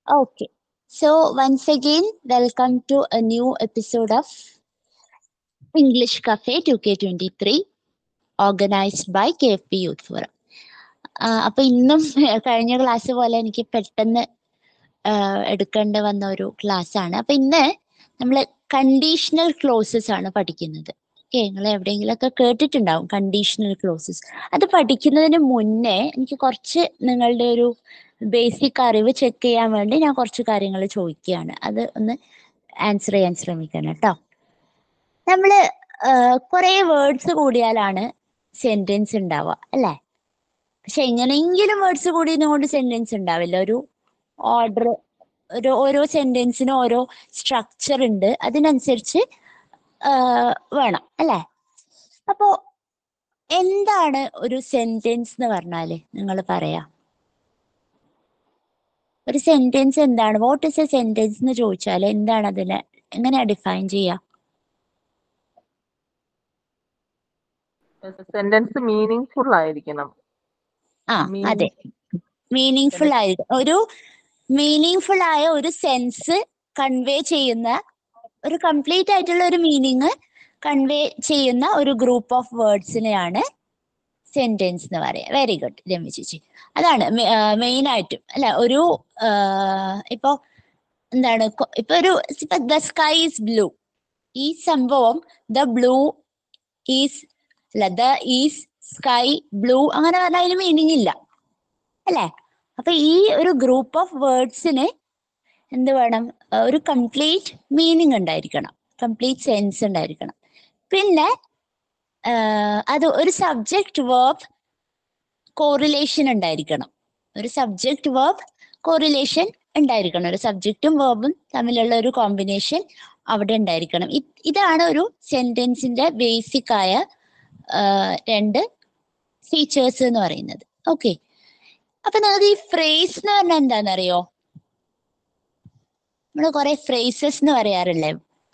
Okay. So once again, welcome to a new episode of English Cafe 2K23 organized by KFP Youth Forum. ആ, അപ്പൊ ഇന്നും കഴിഞ്ഞ class പോലെ എനിക്ക് പെട്ടെന്ന് ആ, എടുക്കേണ്ടി വന്ന ഒരു ക്ലാസ് ആണ് അപ്പൊ ഇന്ന് നമ്മൾ കണ്ടീഷണൽ ക്ലോസസ് ആണ് പഠിക്കുന്നത് ഓക്കെ നിങ്ങൾ എവിടെയെങ്കിലുമൊക്കെ കേട്ടിട്ടുണ്ടാവും കണ്ടീഷണൽ ക്ലോസസ് അത് പഠിക്കുന്നതിന് മുന്നേ എനിക്ക് കുറച്ച് നിങ്ങളുടെ ഒരു ബേസിക് അറിവ് ചെക്ക് ചെയ്യാൻ വേണ്ടി ഞാൻ കുറച്ച് കാര്യങ്ങൾ ചോദിക്കുകയാണ് അത് ഒന്ന് ആൻസർ ചെയ്യാൻ ശ്രമിക്കണം കേട്ടോ നമ്മള് കുറെ വേർഡ്സ് കൂടിയാലാണ് സെന്റൻസ് ഉണ്ടാവുക അല്ലേ പക്ഷെ എങ്ങനെയെങ്കിലും വേർഡ്സ് കൂടിയതും കൊണ്ട് സെന്റൻസ് ഉണ്ടാവില്ല ഒരു ഓർഡർ ഒരു ഓരോ സെന്റൻസിനും ഓരോ സ്ട്രക്ചർ ഉണ്ട് അതിനനുസരിച്ച് ആ, വേണം അല്ലേ അപ്പോ എന്താണ് ഒരു സെന്റൻസ് എന്ന് പറഞ്ഞാല് നിങ്ങൾ പറയാ ഒരു സെന്റൻസ് എന്താണ് വാട്ട് ഇസ് എ സെന്റൻസ് എന്ന് ചോദിച്ചാൽ എന്താണ് അതിനെ എങ്ങനെയാ ഡിഫൈൻ ചെയ്യാ സെന്റൻസ് മീനിങ് ഫുൾ ആയിരിക്കണം ആ Meaning- അതെ മീനിങ് ഫുൾ ആയിട്ട് ഒരു മീനിങ് ഫുൾ ആയ ഒരു സെൻസ് കൺവേ ചെയ്യുന്ന ഒരു കംപ്ലീറ്റ് ആയിട്ടുള്ള ഒരു മീനിങ് കൺവേ ചെയ്യുന്ന ഒരു ഗ്രൂപ്പ് ഓഫ് വേർഡ്സിനെയാണ് സെന്റൻസ് എന്ന് പറയാ വെരി ഗുഡ് രമ്യ ചേച്ചി അതാണ് മെയിൻ ആയിട്ടും അല്ല ഒരു ആ, ഇപ്പൊ എന്താണ് കൊ- ഇപ്പൊ ഒരു ഇപ്പൊ ദ സ്കൈ ഈസ് ബ്ലൂ ഈ സംഭവം ദ ബ്ലൂ ഈസ് അല്ല ദ ഈസ് സ്കൈ ബ്ലൂ അങ്ങനെ പറഞ്ഞാൽ അതിന് മീനിങ് ഇല്ല അല്ലേ അപ്പൊ ഈ ഒരു ഗ്രൂപ്പ് ഓഫ് വേർഡ്സിന് എന്ത് വേണം ആ, ഒരു കംപ്ലീറ്റ് മീനിങ് ഉണ്ടായിരിക്കണം കംപ്ലീറ്റ് സെൻസ് ഉണ്ടായിരിക്കണം പിന്നെ ആ, അത് ഒരു സബ്ജക്റ്റ് വേർബ് കോറിലേഷൻ ഉണ്ടായിരിക്കണം ഒരു സബ്ജക്റ്റ് വേർബ് കോറിലേഷൻ ഉണ്ടായിരിക്കണം ഒരു സബ്ജക്റ്റും വേർബും തമ്മിലുള്ള ഒരു കോമ്പിനേഷൻ അവിടെ ഉണ്ടായിരിക്കണം ഇത് ഇതാണ് ഒരു സെന്റൻസിന്റെ ബേസിക് ആയ ആ, രണ്ട് ഫീച്ചേഴ്സ് എന്ന് പറയുന്നത് ഓക്കെ അപ്പൊ നിങ്ങൾക്ക് ഈ ഫ്രേസ് എന്ന് പറഞ്ഞാൽ എന്താണെന്നറിയോ നമ്മൾ കുറെ ഫ്രേസസ് എന്ന് പറയാറില്ലേ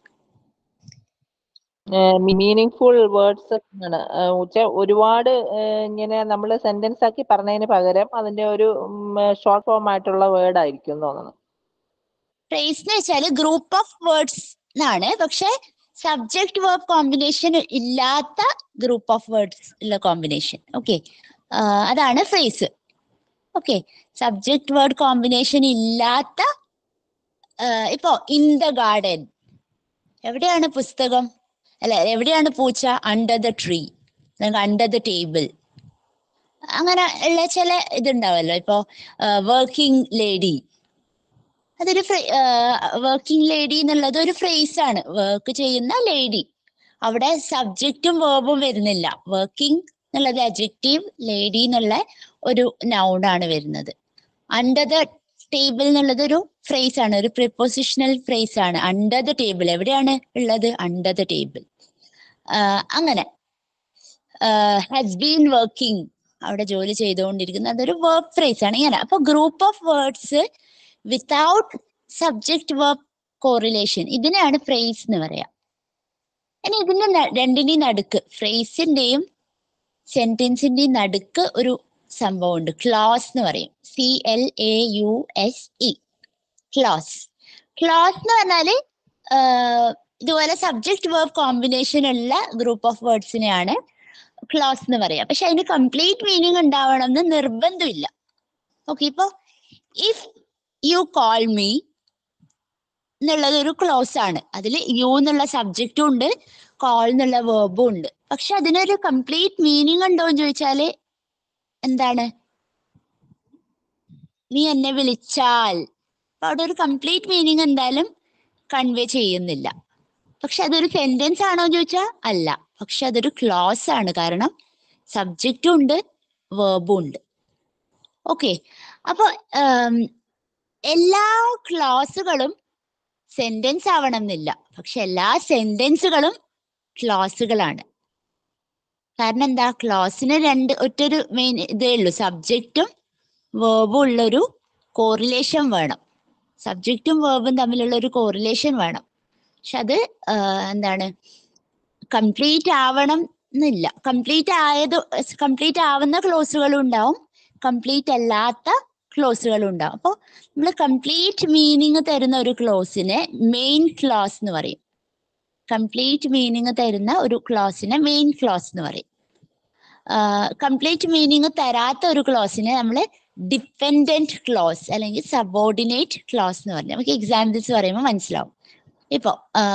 മീനിങ് ഫുൾ വേർഡ്സ് ആണ് വെച്ചാൽ ഒരുപാട് ഏഹ്, ഇങ്ങനെ നമ്മൾ സെന്റൻസ് ആക്കി പറഞ്ഞതിന് പകരം അതിന്റെ ഒരു ഷോർട്ട് ഫോം ആയിട്ടുള്ള വേർഡ് ആയിരിക്കും എന്ന് തോന്നുന്നു ഫ്രേസ് എന്ന് വെച്ചാൽ ഗ്രൂപ്പ് ഓഫ് വേർഡ്സ് എന്നാണ് പക്ഷെ സബ്ജക്ട് വേർബ് കോമ്പിനേഷൻ ഇല്ലാത്ത ഗ്രൂപ്പ് ഓഫ് വേർഡ്സ് ഉള്ള കോമ്പിനേഷൻ ഓക്കെ അതാണ് phrase okay subject word combination ഇല്ലാത്ത ആ, ഇപ്പോ ഇൻ ദ ഗാർഡൻ എവിടെയാണ് പുസ്തകം അല്ല എവിടെയാണ് പൂച്ച under the tree under the table അങ്ങനെ ഉള്ള ചില ഇതുണ്ടാവല്ലോ ഇപ്പോ വർക്കിംഗ് ലേഡി അതൊരു വർക്കിംഗ് ലേഡി എന്നുള്ളത് ഒരു ഫ്രേസ് ആണ് വർക്ക് ചെയ്യുന്ന ലേഡി അവിടെ സബ്ജക്റ്റും വേർബും വരുന്നില്ല വർക്കിംഗ് എന്നുള്ളത് അജക്റ്റീവ് ലേഡി എന്നുള്ള ഒരു noun ആണ് വരുന്നത് അണ്ടർ ദ ടേബിൾ എന്നുള്ളത് ഒരു ഫ്രേസ് ആണ് ഒരു പ്രിപ്പോസിഷണൽ ഫ്രേസ് ആണ് അണ്ടർ ദ ടേബിൾ എവിടെയാണ് ഉള്ളത് അണ്ടർ ദ ടേബിൾ അങ്ങനെ ഹാസ് ബീൻ വർക്കിംഗ് അവിടെ ജോലി ചെയ്തുകൊണ്ടിരിക്കുന്ന അതൊരു വർക്ക് ഫ്രേസ് ആണ് ഇങ്ങനെ അപ്പൊ group of words without subject work correlation ഇതിനെയാണ് ഫ്രേസ് എന്ന് പറയാ ഇനി ഇതിന്റെ ന- രണ്ടിന്റെയും നടുക്ക് ഫ്രേസിന്റെയും സെന്റൻസിന്റെയും നടുക്ക് ഒരു സംഭവമുണ്ട് ക്ലോസ് എന്ന് പറയും C L A U S E clause clause എന്ന് പറഞ്ഞാല് ആഹ്, ഇതുപോലെ സബ്ജക്ട് വേർബ് കോമ്പിനേഷൻ ഉള്ള ഗ്രൂപ്പ് ഓഫ് വേർഡ്സിനെയാണ് ക്ലോസ് എന്ന് പറയാം പക്ഷെ അതിന് കംപ്ലീറ്റ് മീനിങ് ഉണ്ടാവണം എന്ന് നിർബന്ധമില്ല ഓക്കെ ഇപ്പൊ ഇഫ് യു കോൾ മീ എന്നുള്ളത് ഒരു ക്ലോസ് ആണ് അതിൽ യു എന്നുള്ള സബ്ജക്റ്റും ഉണ്ട് കോൾ എന്നുള്ള വേർബും ഉണ്ട് പക്ഷെ അതിനൊരു കംപ്ലീറ്റ് മീനിങ് ഉണ്ടോ എന്ന് ചോദിച്ചാല് എന്താണ് നീ എന്നെ വിളിച്ചാൽ അപ്പൊ അവിടെ ഒരു കംപ്ലീറ്റ് മീനിങ് എന്തായാലും കൺവേ ചെയ്യുന്നില്ല പക്ഷെ അതൊരു സെന്റൻസ് ആണോ എന്ന് ചോദിച്ചാൽ അല്ല പക്ഷെ അതൊരു ക്ലോസ് ആണ് കാരണം സബ്ജക്റ്റും ഉണ്ട് വേർബും ഉണ്ട് ഓക്കെ അപ്പൊ ഉം, എല്ലാ ക്ലോസുകളും സെന്റൻസ് ആവണം എന്നില്ല പക്ഷെ എല്ലാ സെന്റൻസുകളും ക്ലോസുകളാണ് കാരണം എന്താ ക്ലോസിന് രണ്ട് ഒറ്റൊരു മെയിൻ ഇതേ ഉള്ളൂ സബ്ജക്റ്റും വേർബും ഉള്ളൊരു കോറിലേഷൻ വേണം സബ്ജക്റ്റും വേർബും തമ്മിലുള്ള ഒരു കോറിലേഷൻ വേണം പക്ഷെ അത് ആ, എന്താണ് കംപ്ലീറ്റ് ആവണം എന്നില്ല കംപ്ലീറ്റ് ആയത് കംപ്ലീറ്റ് ആവുന്ന ക്ലോസുകളും ഉണ്ടാവും കംപ്ലീറ്റ് അല്ലാത്ത ക്ലോസുകളും ഉണ്ടാവും അപ്പോൾ നമ്മൾ കംപ്ലീറ്റ് മീനിങ് തരുന്ന ഒരു ക്ലോസിനെ മെയിൻ ക്ലോസ് എന്ന് പറയും കംപ്ലീറ്റ് മീനിങ് തരുന്ന ഒരു ക്ലോസിനെ മെയിൻ ക്ലോസ് എന്ന് പറയും കംപ്ലീറ്റ് മീനിങ് തരാത്ത ഒരു ക്ലോസിനെ നമ്മൾ ഡിപ്പെൻഡന്റ് ക്ലോസ് അല്ലെങ്കിൽ സബോർഡിനേറ്റ് ക്ലോസ് എന്ന് പറയും നമുക്ക് എക്സാമ്പിൾസ് പറയുമ്പോൾ മനസ്സിലാവും ഇപ്പോ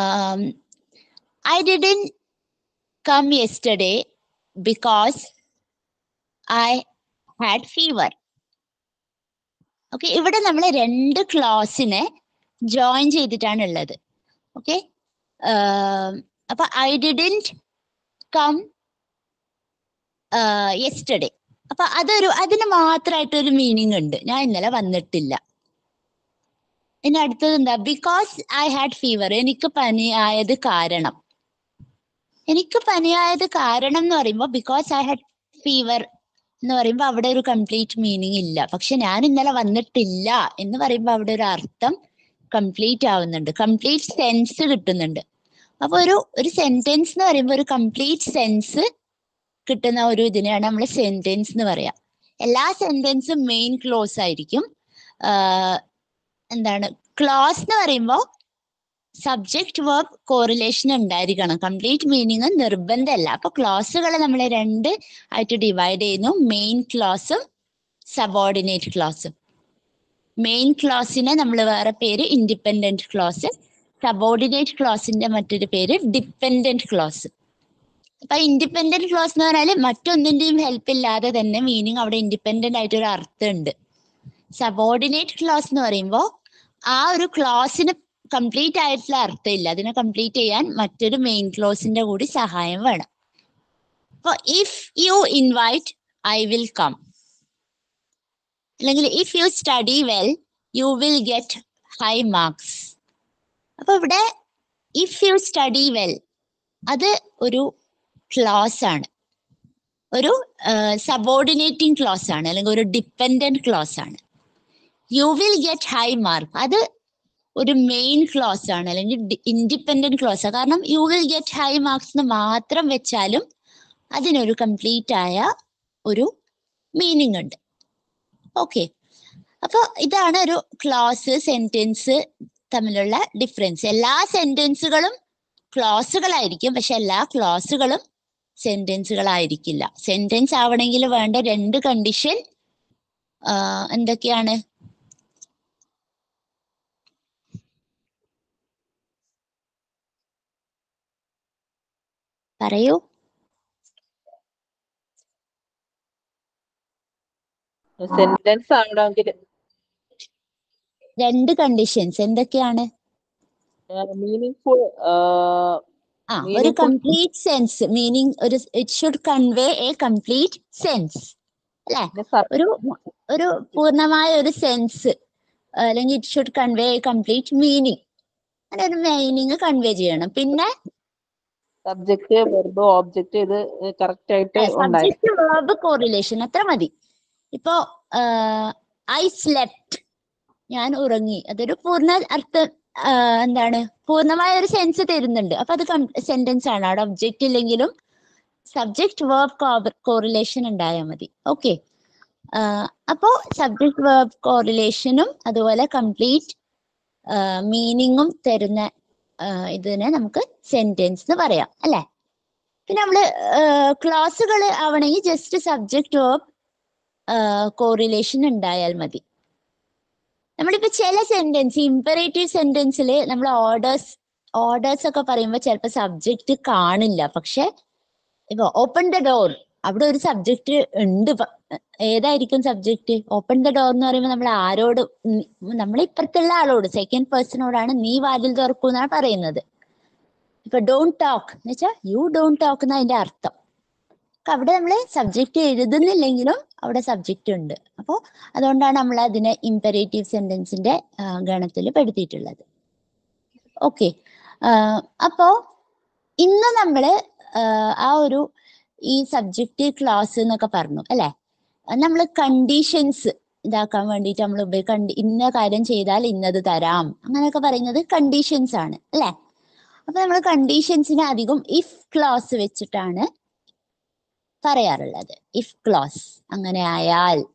I didn't come yesterday because I had fever okay ഇവിടെ നമ്മൾ രണ്ട് ക്ലോസിനെ ജോയിൻ ചെയ്തിട്ടാണ് ഉള്ളത് ഓക്കെ അപ്പൊ ഐ ഡിഡൻറ്റ് കം യെസ്റ്റർഡേ അപ്പൊ അതൊരു അതിന് മാത്രമായിട്ട് ഒരു മീനിങ് ഉണ്ട് ഞാൻ ഇന്നലെ വന്നിട്ടില്ല ഇനി അടുത്തത് എന്താ ബിക്കോസ് ഐ ഹാഡ് ഫീവർ എനിക്ക് പനിയായത് കാരണം എനിക്ക് പനിയായത് കാരണം എന്ന് പറയുമ്പോൾ ബിക്കോസ് ഐ ഹാഡ് ഫീവർ എന്ന് പറയുമ്പോൾ അവിടെ ഒരു കംപ്ലീറ്റ് മീനിങ് ഇല്ല പക്ഷെ ഞാൻ ഇന്നലെ വന്നിട്ടില്ല എന്ന് പറയുമ്പോൾ അവിടെ ഒരു അർത്ഥം കംപ്ലീറ്റ് ആവുന്നുണ്ട് കംപ്ലീറ്റ് സെൻസ് കിട്ടുന്നുണ്ട് അപ്പൊ ഒരു ഒരു സെന്റൻസ് എന്ന് പറയുമ്പോൾ ഒരു കംപ്ലീറ്റ് സെൻസ് കിട്ടുന്ന ഒരു ഇതിനെയാണ് നമ്മൾ സെന്റൻസ് എന്ന് പറയാ എല്ലാ സെന്റൻസും മെയിൻ ക്ലോസ് ആയിരിക്കും ആഹ് എന്താണ് ക്ലോസ് എന്ന് പറയുമ്പോൾ സബ്ജക്ട് വേർബ് കോറിലേഷൻ ഉണ്ടായിരിക്കണം കംപ്ലീറ്റ് മീനിങ് നിർബന്ധമല്ല അപ്പൊ ക്ലോസുകളെ നമ്മൾ രണ്ട് ആയിട്ട് ഡിവൈഡ് ചെയ്യുന്നു മെയിൻ ക്ലോസും സബോർഡിനേറ്റ് ക്ലോസും മെയിൻ ക്ലോസിനെ നമ്മൾ വേറെ പേര് ഇൻഡിപെൻഡന്റ് ക്ലോസ് സബോർഡിനേറ്റ് ക്ലോസിന്റെ മറ്റൊരു പേര് ഡിപ്പെൻഡന്റ് ക്ലോസ് അപ്പൊ ഇൻഡിപെൻഡന്റ് ക്ലോസ് എന്ന് പറഞ്ഞാൽ മറ്റൊന്നിന്റെയും ഹെൽപ്പ് ഇല്ലാതെ തന്നെ മീനിങ് അവിടെ ഇൻഡിപെൻഡന്റ് ആയിട്ട് ഒരു അർത്ഥം ഉണ്ട് സബോർഡിനേറ്റ് ക്ലോസ് എന്ന് പറയുമ്പോൾ ആ ഒരു ക്ലോസിന് കംപ്ലീറ്റ് ആയിട്ടുള്ള അർത്ഥമില്ല അതിനെ കംപ്ലീറ്റ് ചെയ്യാൻ മറ്റൊരു മെയിൻ ക്ലോസിന്റെ കൂടി സഹായം വേണം അപ്പൊ if you invite I will come അല്ലെങ്കിൽ if you study well you will get high marks അപ്പൊ ഇവിടെ ഇഫ് യു സ്റ്റഡി വെൽ അത് ഒരു ക്ലോസ് ആണ് ഒരു സബോർഡിനേറ്റിംഗ് ക്ലോസ് ആണ് അല്ലെങ്കിൽ ഒരു ഡിപ്പെൻഡന്റ് ക്ലോസ് ആണ് you will get high mark അത് ഒരു മെയിൻ ക്ലോസ് ആണ് അല്ലെങ്കിൽ ഇൻഡിപെൻഡന്റ് ക്ലോസ് കാരണം you will get high marks എന്ന് മാത്രം വെച്ചാലും അതിനൊരു കംപ്ലീറ്റ് ആയ ഒരു മീനിങ് ഉണ്ട് ഓക്കെ അപ്പൊ ഇതാണ് ഒരു ക്ലോസ് സെന്റൻസ് തമ്മിലുള്ള ഡിഫറൻസ് എല്ലാ സെന്റൻസുകളും ക്ലോസുകളായിരിക്കും പക്ഷെ എല്ലാ ക്ലോസുകളും സെന്റൻസുകളായിരിക്കില്ല സെന്റൻസ് ആവണമെങ്കിൽ വേണ്ട രണ്ട് കണ്ടീഷൻ എന്തൊക്കെയാണ് പറയൂ സെന്റൻസ് ആവണമെങ്കിൽ രണ്ട് കണ്ടീഷൻസ് എന്തൊക്കെയാണ് മീനിങ് ഫുൾ ആ ഒരു Meaningful- കംപ്ലീറ്റ് സെൻസ് മീനിങ് ഒരു it should convey a complete sense അല്ലെ ഒരു ഒരു പൂർണ്ണമായ ഒരു സെൻസ് അല്ലെങ്കിൽ it should convey a complete meaning അങ്ങനെ ഒരു മീനിങ് കൺവേ ചെയ്യണം പിന്നെ സബ്ജക്ട് വെർബ് ഓബ്ജക്ട് ഇത് കറക്റ്റ് ആയിട്ട് ഉണ്ടായി സബ്ജക്ട് വേർബ് കോറിലേഷൻ അത്ര മതി ഇപ്പോ ഐ സ്ലെപ്റ്റ് ഞാൻ ഉറങ്ങി അതൊരു പൂർണ്ണ അർത്ഥം ആ, എന്താണ് പൂർണ്ണമായ ഒരു സെൻസ് തരുന്നുണ്ട് അപ്പൊ അത് സെന്റൻസ് ആണ് അവിടെ ഒബ്ജക്റ്റ് ഇല്ലെങ്കിലും സബ്ജക്ട് വേർബ് കോറിലേഷൻ ഉണ്ടായാൽ മതി ഓക്കെ അപ്പോ സബ്ജക്ട് വേർബ് കോറിലേഷനും അതുപോലെ കംപ്ലീറ്റ് മീനിങ്ങും തരുന്ന ആ, ഇതിനെ നമുക്ക് സെന്റൻസ് എന്ന് പറയാം അല്ലെ പിന്നെ നമ്മള് ക്ലാസ്സുകൾ ആവണമെങ്കിൽ ജസ്റ്റ് സബ്ജക്ട് വേർബ് കോറിലേഷൻ ഉണ്ടായാൽ മതി നമ്മളിപ്പോ ചില സെന്റൻസ് ഇമ്പറേറ്റീവ് സെന്റൻസിൽ നമ്മൾ ഓർഡേഴ്സ് ഓർഡേഴ്സ് ഒക്കെ പറയുമ്പോൾ ചിലപ്പോൾ സബ്ജക്റ്റ് കാണില്ല പക്ഷെ ഇപ്പൊ ഓപ്പൺ ദ ഡോർ അവിടെ ഒരു സബ്ജക്റ്റ് ഉണ്ട് പ- ഏതായിരിക്കും സബ്ജക്റ്റ് ഓപ്പൺ ദ ഡോർ എന്ന് പറയുമ്പോൾ നമ്മൾ ആരോട് നമ്മൾ ഇപ്പുറത്തുള്ള ആളോട് സെക്കൻഡ് പേഴ്സണോടാണ് നീ വാതിൽ തുറക്കൂ എന്നാണ് പറയുന്നത് ഇപ്പൊ ഡോണ്ട് ടോക്ക് എന്ന് വെച്ചാൽ യു ഡോണ്ട് ടോക്ക് എന്ന അതിന്റെ അർത്ഥം അപ്പൊ അവിടെ നമ്മൾ സബ്ജക്റ്റ് എഴുതുന്നില്ലെങ്കിലും അവിടെ സബ്ജക്റ്റ് ഉണ്ട് അപ്പോൾ അതുകൊണ്ടാണ് നമ്മൾ അതിനെ ഇമ്പരേറ്റീവ് സെന്റൻസിന്റെ ഗണത്തിൽ പെടുത്തിയിട്ടുള്ളത് ഓക്കെ അപ്പോ ഇന്ന് നമ്മള് ആഹ് ആ ഒരു ഈ സബ്ജക്റ്റ് ക്ലാസ് എന്നൊക്കെ പറഞ്ഞു അല്ലെ നമ്മൾ കണ്ടീഷൻസ് ഇതാക്കാൻ വേണ്ടിയിട്ട് നമ്മൾ ഉപയോഗിക്ക ഇന്ന കാര്യം ചെയ്താൽ ഇന്നത് തരാം അങ്ങനെയൊക്കെ പറയുന്നത് കണ്ടീഷൻസ് ആണ് അല്ലെ അപ്പൊ നമ്മൾ കണ്ടീഷൻസിനെ അധികം ഇഫ് ക്ലോസ് വെച്ചിട്ടാണ് പറയാറുള്ളത് ഇഫ് ക്ലോസ് അങ്ങനെ ആയാൽ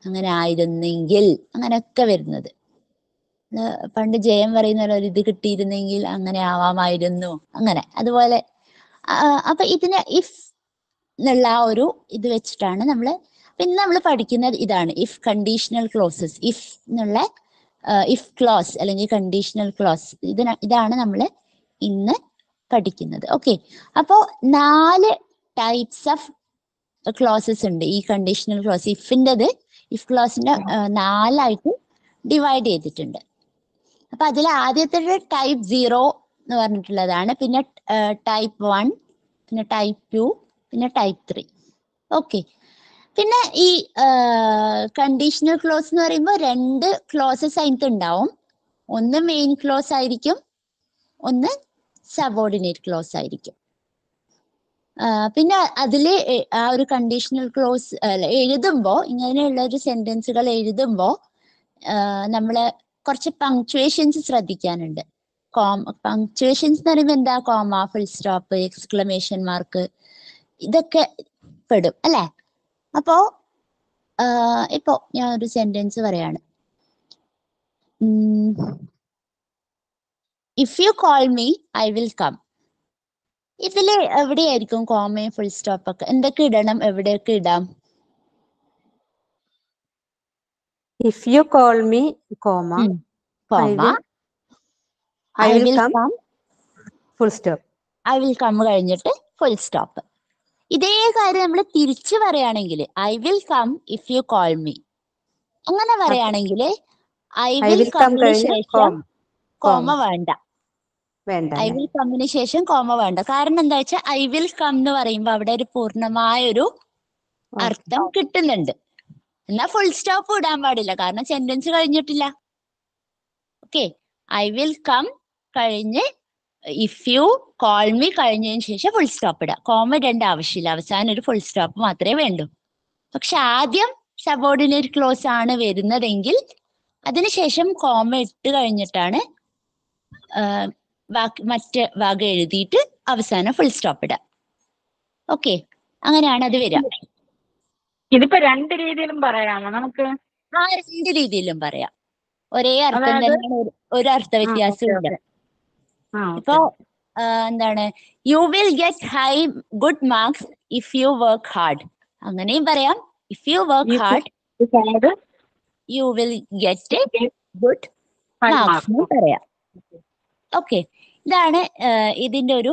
അങ്ങനെ ആയിരുന്നെങ്കിൽ അങ്ങനെയൊക്കെ വരുന്നത് ഇത് പണ്ട് ജയം പറയുന്ന പോലെ ഒരു ഇത് കിട്ടിയിരുന്നെങ്കിൽ അങ്ങനെ ആവാമായിരുന്നു അങ്ങനെ അതുപോലെ ആ, അപ്പൊ ഇതിന് ഇഫ് എന്നുള്ള ആ ഒരു ഇത് വെച്ചിട്ടാണ് നമ്മൾ പിന്നെ നമ്മൾ പഠിക്കുന്നത് ഇതാണ് ഇഫ് കണ്ടീഷണൽ ക്ലോസസ് ഇഫ് എന്നുള്ള ഇഫ് ക്ലോസ് അല്ലെങ്കിൽ കണ്ടീഷണൽ ക്ലോസ് ഇതിന ഇതാണ് നമ്മൾ ഇന്ന് പഠിക്കുന്നത് ഓക്കെ അപ്പോ നാല് ടൈപ്സ് ഓഫ് ക്ലോസസ് ഉണ്ട് ഈ കണ്ടീഷണൽ ക്ലോസ് ഇഫിൻ്റെത് ഇഫ് ക്ലോസിന്റെ നാലായിട്ട് ഡിവൈഡ് ചെയ്തിട്ടുണ്ട് അപ്പൊ അതിൽ ആദ്യത്തെ ടൈപ്പ് സീറോ എന്ന് പറഞ്ഞിട്ടുള്ളതാണ് പിന്നെ ടൈപ്പ് വൺ പിന്നെ ടൈപ്പ് ടു പിന്നെ ടൈപ്പ് ത്രീ ഓക്കെ പിന്നെ ഈ കണ്ടീഷണൽ ക്ലോസ് എന്ന് പറയുമ്പോൾ രണ്ട് ക്ലോസസ് അതിനകത്ത് ഉണ്ടാവും ഒന്ന് മെയിൻ ക്ലോസ് ആയിരിക്കും ഒന്ന് സബോർഡിനേറ്റ് ക്ലോസ് ആയിരിക്കും ആ, പിന്നെ അതില് എ- ആ ഒരു കണ്ടീഷണൽ ക്ലോസ് അല്ല എഴുതുമ്പോ ഇങ്ങനെയുള്ള ഒരു സെന്റൻസുകൾ എഴുതുമ്പോ നമ്മള് കുറച്ച് പങ്ക്ച്വേഷൻസ് ശ്രദ്ധിക്കാനുണ്ട് കോം പങ്ക്ച്വേഷൻസ് എന്ന് പറയുമ്പോൾ എന്താ comma full stop exclamation mark ഇതൊക്കെ പെടും അല്ലെ അപ്പോ ആ, ഇപ്പോ ഞാൻ ഒരു സെന്റൻസ് പറയാണ് if you call me I will come ഇതില് എവിടെയായിരിക്കും കോമയും ഫുൾ സ്റ്റോപ്പ് ഒക്കെ എന്തൊക്കെ ഇടണം എവിടെയൊക്കെ ഇടാം If you call me, comma, ഉം. Comma will- I will come, full stop. I will come കഴിഞ്ഞിട്ട് ഫുൾ സ്റ്റോപ്പ് ഇതേ കാര്യം നമ്മൾ തിരിച്ചു പറയുകയാണെങ്കിൽ I will come if you call me അങ്ങനെ പറയുകയാണെങ്കിൽ I I will will come കമ്മിന് കഴിഞ്ഞ് ശേഷം comma. Comma comma. വേണ്ട വേണ്ട ഐ വിൽ കമ്മിന് ശേഷം കോമ വേണ്ട കാരണം എന്താ വെച്ചാൽ ഐ വിൽ കം എന്ന് പറയുമ്പോൾ അവിടെ ഒരു പൂർണ്ണമായ ഒരു അർത്ഥം കിട്ടുന്നുണ്ട് എന്നാ ഫുൾ സ്റ്റോപ്പ് ഇടാൻ പാടില്ല കാരണം സെന്റൻസ് കഴിഞ്ഞിട്ടില്ല ഓക്കെ ഐ വിൽ കം കഴിഞ്ഞ് ഇഫ് യു കോൾ മീ കഴിഞ്ഞതിന് ശേഷം ഫുൾ സ്റ്റോപ്പ് ഇടാം കോമ ഇടേണ്ട ആവശ്യമില്ല അവസാനം ഒരു ഫുൾ സ്റ്റോപ്പ് മാത്രമേ വേണ്ടൂ പക്ഷെ ആദ്യം സബോർഡിനേറ്റ് ക്ലോസ് ആണ് വരുന്നതെങ്കിൽ അതിനുശേഷം കോമ ഇട്ട് കഴിഞ്ഞിട്ടാണ് ആ, വാക്ക് മറ്റ് ഭാഗം എഴുതിയിട്ട് അവസാനം ഫുൾ സ്റ്റോപ്പ് ഇടാം ഓക്കെ അങ്ങനെയാണ് അത് വരിക ഇതിപ്പോ രണ്ട് രീതിയിലും പറയാമോ നമുക്ക് ആ രണ്ട് രീതിയിലും പറയാം ഒരേ അർത്ഥം അതായത് തന്നെയാണ് ഒരു- ഒരു അർത്ഥ വ്യത്യാസവും ഇല്ല ആ, ഇപ്പോ ആ, എന്താണ് you will get high good marks if you work hard അങ്ങനെയും പറയാം if you work If you- hard അതായത് you will get good five marks marks. പറയാം ഓക്കെ ഇതാണ് ആ, ഇതിന്റെ ഒരു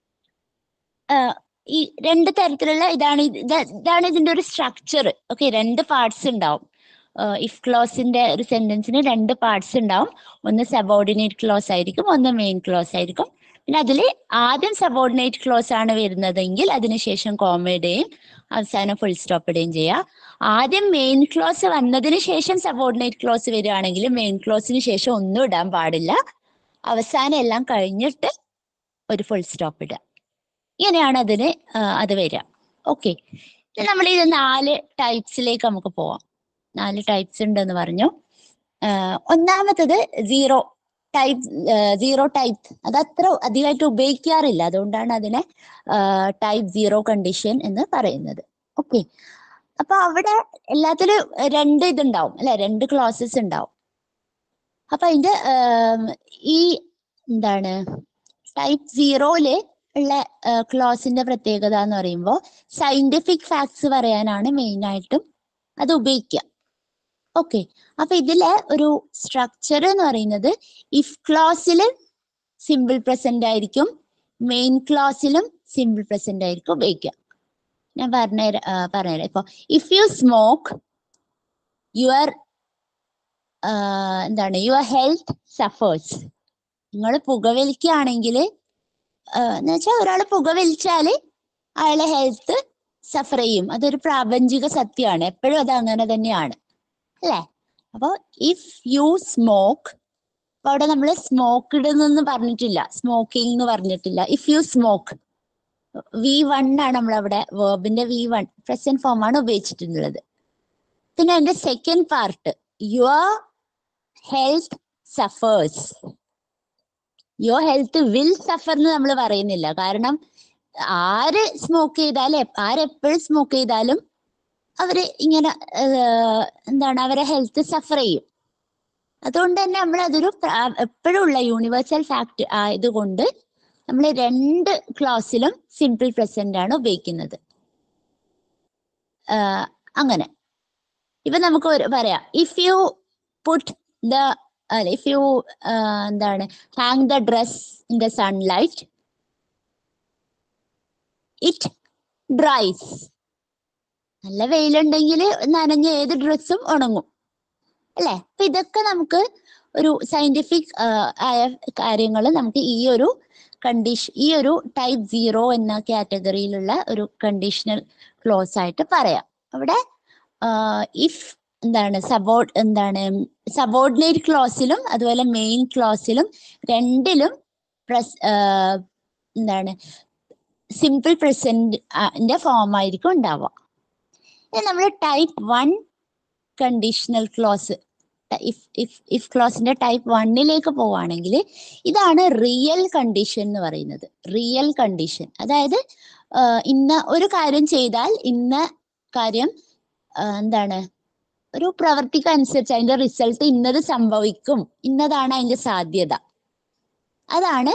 ആ, ഈ രണ്ട് തരത്തിലുള്ള ഇതാണ് ഇത് ഇത് ഇതാണ് ഇതിന്റെ ഒരു സ്ട്രക്ചർ ഓക്കെ രണ്ട് പാർട്സ് ഉണ്ടാവും ഇഫ് ക്ലോസിന്റെ ഒരു സെന്റൻസിന് രണ്ട് പാർട്സ് ഉണ്ടാവും ഒന്ന് സബോർഡിനേറ്റ് ക്ലോസ് ആയിരിക്കും ഒന്ന് മെയിൻ ക്ലോസ് ആയിരിക്കും പിന്നെ അതിൽ ആദ്യം സബോർഡിനേറ്റ് ക്ലോസ് ആണ് വരുന്നതെങ്കിൽ അതിനുശേഷം കോമയുടെയും അവസാനം ഫുൾ സ്റ്റോപ്പിടുകയും ചെയ്യുക ആദ്യം മെയിൻ ക്ലോസ് വന്നതിന് ശേഷം സബോർഡിനേറ്റ് ക്ലോസ് വരികയാണെങ്കിൽ മെയിൻ ക്ലോസിന് ശേഷം ഒന്നും ഇടാൻ പാടില്ല അവസാനം എല്ലാം കഴിഞ്ഞിട്ട് ഒരു ഫുൾ സ്റ്റോപ്പ് ഇടുക ഇങ്ങനെയാണ് അതിന് ആ, അത് വരിക ഓക്കെ നമ്മൾ ഇത് നാല് ടൈപ്സിലേക്ക് നമുക്ക് പോവാം നാല് ടൈപ്സ് ഉണ്ടെന്ന് പറഞ്ഞു ആ, ഒന്നാമത്തത് സീറോ ടൈപ്പ് സീറോ ടൈപ്പ് അത് അത്ര അധികമായിട്ട് ഉപയോഗിക്കാറില്ല അതുകൊണ്ടാണ് അതിനെ ടൈപ്പ് സീറോ കണ്ടീഷൻ എന്ന് പറയുന്നത് ഓക്കെ അപ്പൊ അവിടെ എല്ലാത്തിലും രണ്ട് ഇതുണ്ടാവും അല്ലെ രണ്ട് ക്ലോസസ് ഉണ്ടാവും അപ്പൊ അതിന്റെ ആം, ഈ എന്താണ് ടൈപ്പ് സീറോയില് ഉള്ള ക്ലോസിന്റെ പ്രത്യേകത എന്ന് പറയുമ്പോൾ സയന്റിഫിക് ഫാക്ട്സ് പറയാനാണ് മെയിൻ ആയിട്ടും അത് ഉപയോഗിക്കുക ഓക്കെ അപ്പൊ ഇതിലെ ഒരു സ്ട്രക്ചർ എന്ന് പറയുന്നത് ഇഫ് ക്ലോസില് സിമ്പിൾ പ്രസന്റ് ആയിരിക്കും മെയിൻ ക്ലോസിലും സിമ്പിൾ പ്രസന്റ് ആയിരിക്കും ഉപയോഗിക്കുക ഞാൻ പറഞ്ഞ പറഞ്ഞുതരാം ഇപ്പൊ ഇഫ് യു സ്മോക്ക് യുവർ എന്താണ് യുവർ ഹെൽത്ത് സഫേഴ്സ് നിങ്ങൾ പുകവലിക്കുകയാണെങ്കിൽ എന്ന് വെച്ചാൽ ഒരാൾ പുകവലിച്ചാല് അയാളെ ഹെൽത്ത് സഫർ ചെയ്യും അതൊരു പ്രാപഞ്ചിക സത്യമാണ് എപ്പോഴും അത് അങ്ങനെ തന്നെയാണ് അല്ലേ അപ്പൊ ഇഫ് യു സ്മോക്ക് അപ്പൊ അവിടെ നമ്മൾ സ്മോക്ക്ഡ് എന്നൊന്നും പറഞ്ഞിട്ടില്ല സ്മോക്കിംഗ് എന്ന് പറഞ്ഞിട്ടില്ല if you smoke V one ആണ് നമ്മൾ അവിടെ വേർബിന്റെ വി വൺ പ്രസന്റ് ഫോം ആണ് ഉപയോഗിച്ചിട്ടുള്ളത് പിന്നെ അതിന്റെ second part your health suffers your health will suffer എന്ന് നമ്മൾ പറയുന്നില്ല കാരണം ആര് സ്മോക്ക് ചെയ്താലും എപ്പ- ആരെപ്പോഴും സ്മോക്ക് ചെയ്താലും അവര് ഇങ്ങനെ ഏർ, എന്താണ് അവരെ ഹെൽത്ത് സഫർ ചെയ്യും അതുകൊണ്ട് തന്നെ നമ്മൾ അതൊരു എപ്പോഴും ഉള്ള യൂണിവേഴ്സൽ ഫാക്ട് ആയതുകൊണ്ട് നമ്മൾ രണ്ട് ക്ലാസ്സിലും സിമ്പിൾ പ്രസന്റ് ആണ് ഉപയോഗിക്കുന്നത് ആഹ് അങ്ങനെ ഇപ്പൊ നമുക്ക് ഒരു പറയാം ഇഫ് യു പുട്ട് ദ അല്ല ഇഫ് യു എന്താണ് hang the dress in the sunlight it dries നല്ല വെയിലുണ്ടെങ്കിൽ നനഞ്ഞ ഏത് ഡ്രസ്സും ഉണങ്ങും അല്ലെ അപ്പൊ ഇതൊക്കെ നമുക്ക് ഒരു സയന്റിഫിക് ആയ കാര്യങ്ങൾ നമുക്ക് ഈ ഒരു കണ്ടീഷൻ ഈ ഒരു ടൈപ്പ് സീറോ എന്ന കാറ്റഗറിയിലുള്ള ഒരു കണ്ടീഷണൽ ക്ലോസ് ആയിട്ട് പറയാം അവിടെ ഇഫ് എന്താണ് സബോർഡ് എന്താണ് സബോർഡിനേറ്റ് ക്ലോസിലും അതുപോലെ മെയിൻ ക്ലോസിലും രണ്ടിലും പ്രസ് എന്താണ് സിമ്പിൾ പ്രസന്റ് ഫോം ആയിരിക്കും ഉണ്ടാവുക നമ്മൾ type one conditional clause if if if ക്ലോസിന്റെ ടൈപ്പ് വണ്ണിലേക്ക് പോവുകയാണെങ്കിൽ ഇതാണ് റിയൽ കണ്ടീഷൻ എന്ന് പറയുന്നത് റിയൽ കണ്ടീഷൻ അതായത് ആഹ് ഇന്ന ഒരു കാര്യം ചെയ്താൽ ഇന്ന കാര്യം ആഹ് എന്താണ് ഒരു പ്രവർത്തിക്ക് അനുസരിച്ച് അതിന്റെ റിസൾട്ട് ഇന്നത് സംഭവിക്കും ഇന്നതാണ് അതിന്റെ സാധ്യത അതാണ്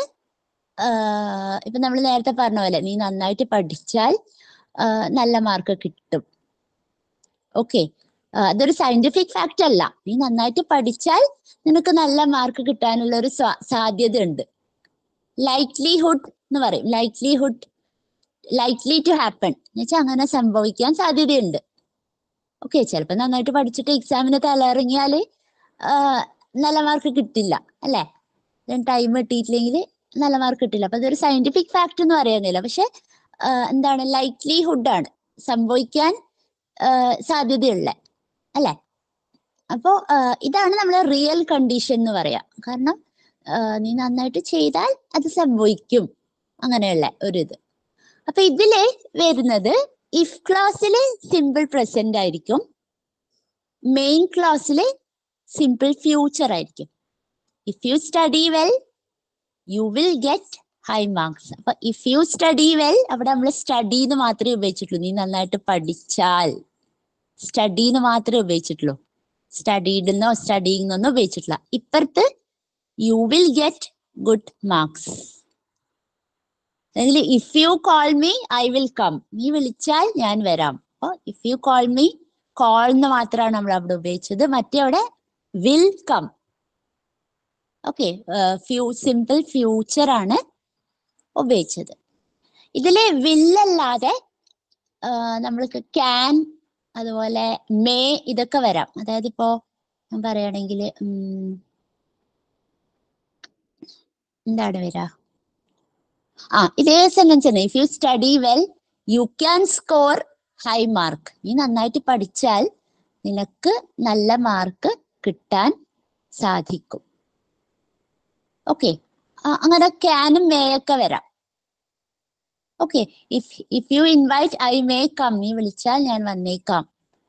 ആഹ് ഇപ്പൊ നമ്മൾ നേരത്തെ പറഞ്ഞ പോലെ നീ നന്നായിട്ട് പഠിച്ചാൽ ആഹ് നല്ല മാർക്ക് കിട്ടും ഓക്കെ അതൊരു സയന്റിഫിക് ഫാക്റ്റ് അല്ല നീ നന്നായിട്ട് പഠിച്ചാൽ നിനക്ക് നല്ല മാർക്ക് കിട്ടാനുള്ള ഒരു സാധ്യത ഉണ്ട് ലൈക്ലിഹുഡ് എന്ന് പറയും ലൈക്ലിഹുഡ് ലൈക്ലി ടു ഹാപ്പൺ എന്ന് വെച്ചാൽ അങ്ങനെ സംഭവിക്കാൻ സാധ്യതയുണ്ട് ഓക്കെ ചിലപ്പോൾ നന്നായിട്ട് പഠിച്ചിട്ട് എക്സാമിന് തലയിറങ്ങിയാൽ നല്ല മാർക്ക് കിട്ടില്ല അല്ലേ ടൈം കിട്ടിയിട്ടില്ലെങ്കിൽ നല്ല മാർക്ക് കിട്ടില്ല അപ്പൊ അതൊരു സയന്റിഫിക് ഫാക്ട് എന്ന് പറയുന്നില്ല പക്ഷെ എന്താണ് ലൈക്ലിഹുഡ് ആണ് സംഭവിക്കാൻ ആഹ് സാധ്യതയുള്ള അല്ലെ അപ്പോ ആഹ് ഇതാണ് നമ്മൾ റിയൽ കണ്ടീഷൻ എന്ന് പറയാം കാരണം ആഹ് നീ നന്നായിട്ട് ചെയ്താൽ അത് സംഭവിക്കും അങ്ങനെയുള്ള ഒരു ഇത് അപ്പൊ ഇതില് വരുന്നത് ഇഫ് ക്ലാസ്സില് സിമ്പിൾ പ്രസന്റ് ആയിരിക്കും മെയിൻ ക്ലാസ്സില് സിമ്പിൾ ഫ്യൂച്ചർ ആയിരിക്കും if you study well you will get high marks അപ്പൊ ഇഫ് യു സ്റ്റഡി വെൽ അവിടെ നമ്മൾ സ്റ്റഡി എന്ന് മാത്രമേ ഉപയോഗിച്ചിട്ടുള്ളൂ നീ നന്നായിട്ട് പഠിച്ചാൽ സ്റ്റഡി എന്ന് മാത്രമേ ഉപയോഗിച്ചിട്ടുള്ളൂ സ്റ്റഡീഡ് എന്നോ സ്റ്റഡിങ് എന്നൊന്നും ഉപയോഗിച്ചിട്ടില്ല ഇപ്പുറത്ത് you will get good marks അതിൽ if you call me I will come നീ വിളിച്ചാൽ ഞാൻ വരാം അപ്പൊ if you call me call എന്ന് മാത്രമാണ് നമ്മൾ അവിടെ ഉപയോഗിച്ചത് മറ്റേ അവിടെ will come okay few simple future ആണ് ഉപയോഗിച്ചത് ഇതില് വില്ലല്ലാതെ നമ്മൾക്ക് ക്യാൻ അതുപോലെ മേ ഇതൊക്കെ വരാം അതായത് ഇപ്പോ ഞാൻ പറയുകയാണെങ്കിൽ എന്താണ് വരാ ആ ഇതേ സെന്റൻസ് തന്നെ if you study well you can score high mark നീ നന്നായിട്ട് പഠിച്ചാൽ നിനക്ക് നല്ല മാർക്ക് കിട്ടാൻ സാധിക്കും ഓക്കെ അങ്ങനെ ക്യാനും മേ ഒക്കെ വരാം okay if if you invite I may come നീ വിളിച്ചാൽ ഞാൻ വന്നേക്കാം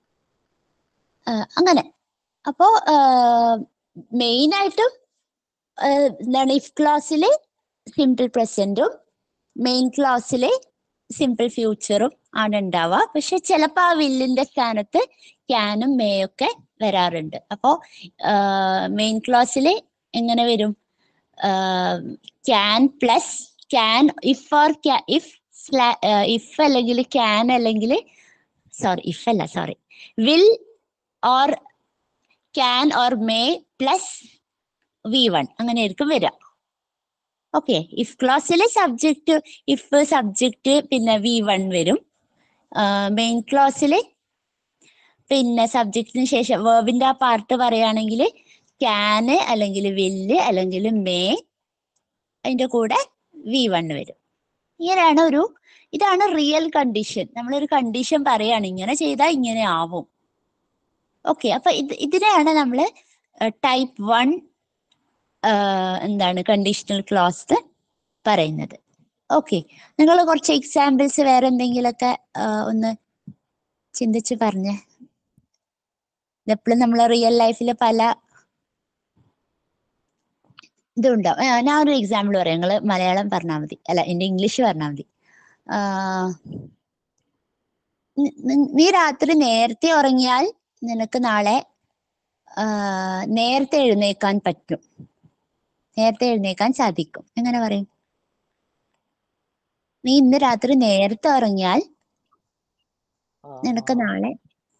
അങ്ങനെ അപ്പോ മെയിൻ ആയിട്ടും എന്താണ് ഇഫ് ക്ലാസ്സിൽ സിമ്പിൾ പ്രസന്റും മെയിൻ ക്ലാസ്സിൽ സിമ്പിൾ ഫ്യൂച്ചറും ആണ് ഉണ്ടാവുക പക്ഷെ ചിലപ്പോൾ ആ വില്ലിന്റെ സ്ഥാനത്ത് ക്യാനും മേയൊക്കെ വരാറുണ്ട് അപ്പോ മെയിൻ ക്ലാസ്സിൽ എങ്ങനെ വരും can plus can if or if if അല്ലെങ്കിൽ ക്യാൻ അല്ലെങ്കിൽ സോറി ഇഫ് അല്ല sorry will or can or may plus V one അങ്ങനെ ആയിരിക്കും വരിക ഓക്കെ ഇഫ് ക്ലാസ്സിലെ സബ്ജക്റ്റ് ഇഫ് സബ്ജക്റ്റ് പിന്നെ വി വൺ വരും മെയിൻ ക്ലാസ്സിൽ പിന്നെ സബ്ജക്റ്റിന് ശേഷം വേർബിന്റെ ആ പാർട്ട് പറയുകയാണെങ്കിൽ ക്യാന് അല്ലെങ്കിൽ വില്ല് അല്ലെങ്കിൽ മേ അതിന്റെ കൂടെ വി വൺ വരും ഇങ്ങനെയാണ് ഒരു ഇതാണ് റിയൽ കണ്ടീഷൻ നമ്മളൊരു കണ്ടീഷൻ പറയാണ് ഇങ്ങനെ ചെയ്താൽ ഇങ്ങനെ ആവും ഓക്കെ അപ്പൊ ഇത് ഇതിനെയാണ് നമ്മൾ ടൈപ്പ് വൺ എന്താണ് കണ്ടീഷണൽ ക്ലോസ് പറയുന്നത് ഓക്കെ നിങ്ങൾ കുറച്ച് എക്സാമ്പിൾസ് വേറെ എന്തെങ്കിലുമൊക്കെ ഒന്ന് ചിന്തിച്ച് പറഞ്ഞേ ഇതെപ്പോഴും നമ്മൾ റിയൽ ലൈഫിൽ പല ഇതുണ്ടാവും ഞാൻ ഒരു എക്സാമ്പിൾ പറയാം നിങ്ങൾ മലയാളം പറഞ്ഞാൽ മതി അല്ല എൻ്റെ ഇംഗ്ലീഷ് പറഞ്ഞാൽ മതി നി- നി- നീ രാത്രി നേരത്തെ ഉറങ്ങിയാൽ നിനക്ക് നാളെ ആ, നേരത്തെ എഴുന്നേക്കാൻ പറ്റും നേരത്തെ എഴുന്നേക്കാൻ സാധിക്കും എങ്ങനെ പറയും നീ ഇന്ന് രാത്രി നേരത്തെ ഉറങ്ങിയാൽ നിനക്ക് നാളെ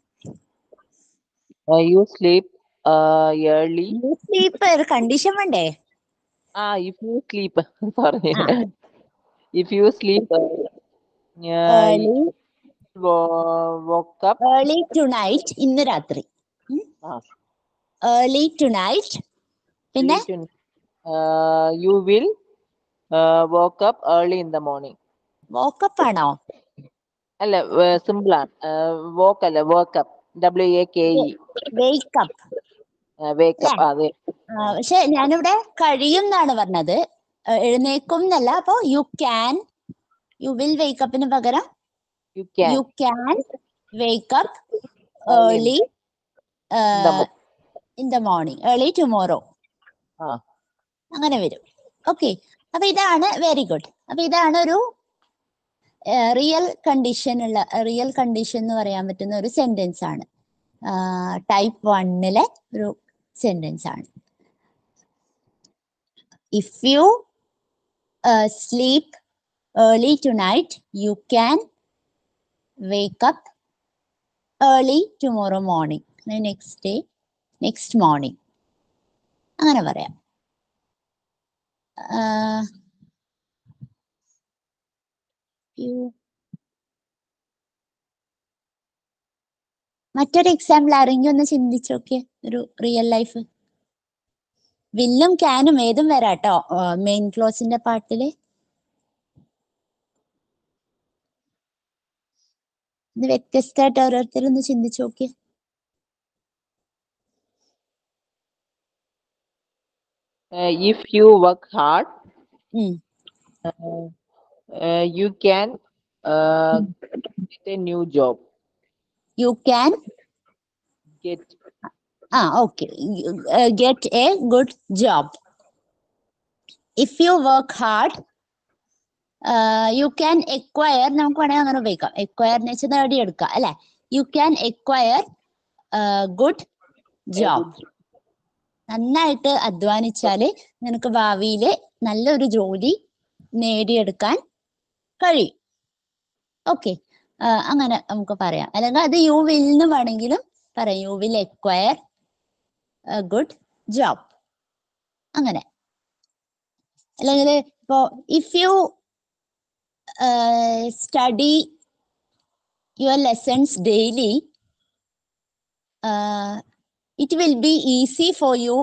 യു സ്ലീപ് ഏർലി സ്ലീപ്പ് ഒരു കണ്ടീഷൻ വേണ്ടേ ആ ഇഫ് യു സ്ലീപ്പ് സോറി ആ. If you sleep early woke up early tonight ഇന്ന് രാത്രി ആ. ഏർലി ടു നൈറ്റ് പിന്നെ you will woke up early in the morning woke up ആണോ അല്ല സിമ്പിൾ ആണ് വോക്ക് അല്ല work up W A K E wake up wake up അതെ പക്ഷെ ഞാനിവിടെ കഴിയും എന്നാണ് പറഞ്ഞത് ഏ, എഴുന്നേക്കും എന്നല്ല അപ്പൊ യു ക്യാൻ യു വിൽ വേക്കപ്പിന് പകരം you can you can wake up Early in early the mo- in the morning early tomorrow ആ. അങ്ങനെ വരും ഓക്കെ അപ്പൊ ഇതാണ് വെരി ഗുഡ് അപ്പൊ ഇതാണ് ഒരു റിയൽ കണ്ടീഷൻ ഉള്ള റിയൽ കണ്ടീഷൻ എന്ന് പറയാൻ പറ്റുന്ന ഒരു സെന്റൻസ് ആണ് ടൈപ്പ് വണ്ണിലെ ഒരു സെന്റൻസ് ആണ് if you sleep early tonight you can wake up early tomorrow morning next day next morning അങ്ങനെ പറയാം ആഹ് you- മറ്റൊരു എക്സാമ്പിൾ ആരെങ്കിലും ഒന്ന് ചിന്തിച്ചു നോക്കിയേ ഒരു റിയൽ ലൈഫ് വില്ലും ക്യാനും ഏതും വരാട്ടോ മെയിൻ ക്ലോസിന്റെ പാട്ടില് ഇത് വ്യത്യസ്തമായിട്ട് ഓരോരുത്തരൊന്ന് ചിന്തിച്ചു നോക്കിയേ ഇഫ് യു വർക്ക് ഹാർഡ് ഉം. You can get a new job you can get ആ okay get a good job if you work hard you can acquire നമുക്ക് വേണമെങ്കിൽ അങ്ങനെ ഉപയോഗിക്കാം എക്വയർ എന്ന് വെച്ചാൽ നേടിയെടുക്കുക അല്ലെ you can acquire good job നന്നായിട്ട് അധ്വാനിച്ചാല് നിനക്ക് ഭാവിയില് നല്ലൊരു ജോലി നേടിയെടുക്കാൻ കഴിയും ഓക്കെ അങ്ങനെ നമുക്ക് പറയാം അല്ലെങ്കിൽ അത് യു വിൽ എന്ന് വേണമെങ്കിലും പറയാം you will acquire good job അങ്ങനെ അല്ലെങ്കിൽ ഇപ്പോ if you study your lessons daily it will be easy for you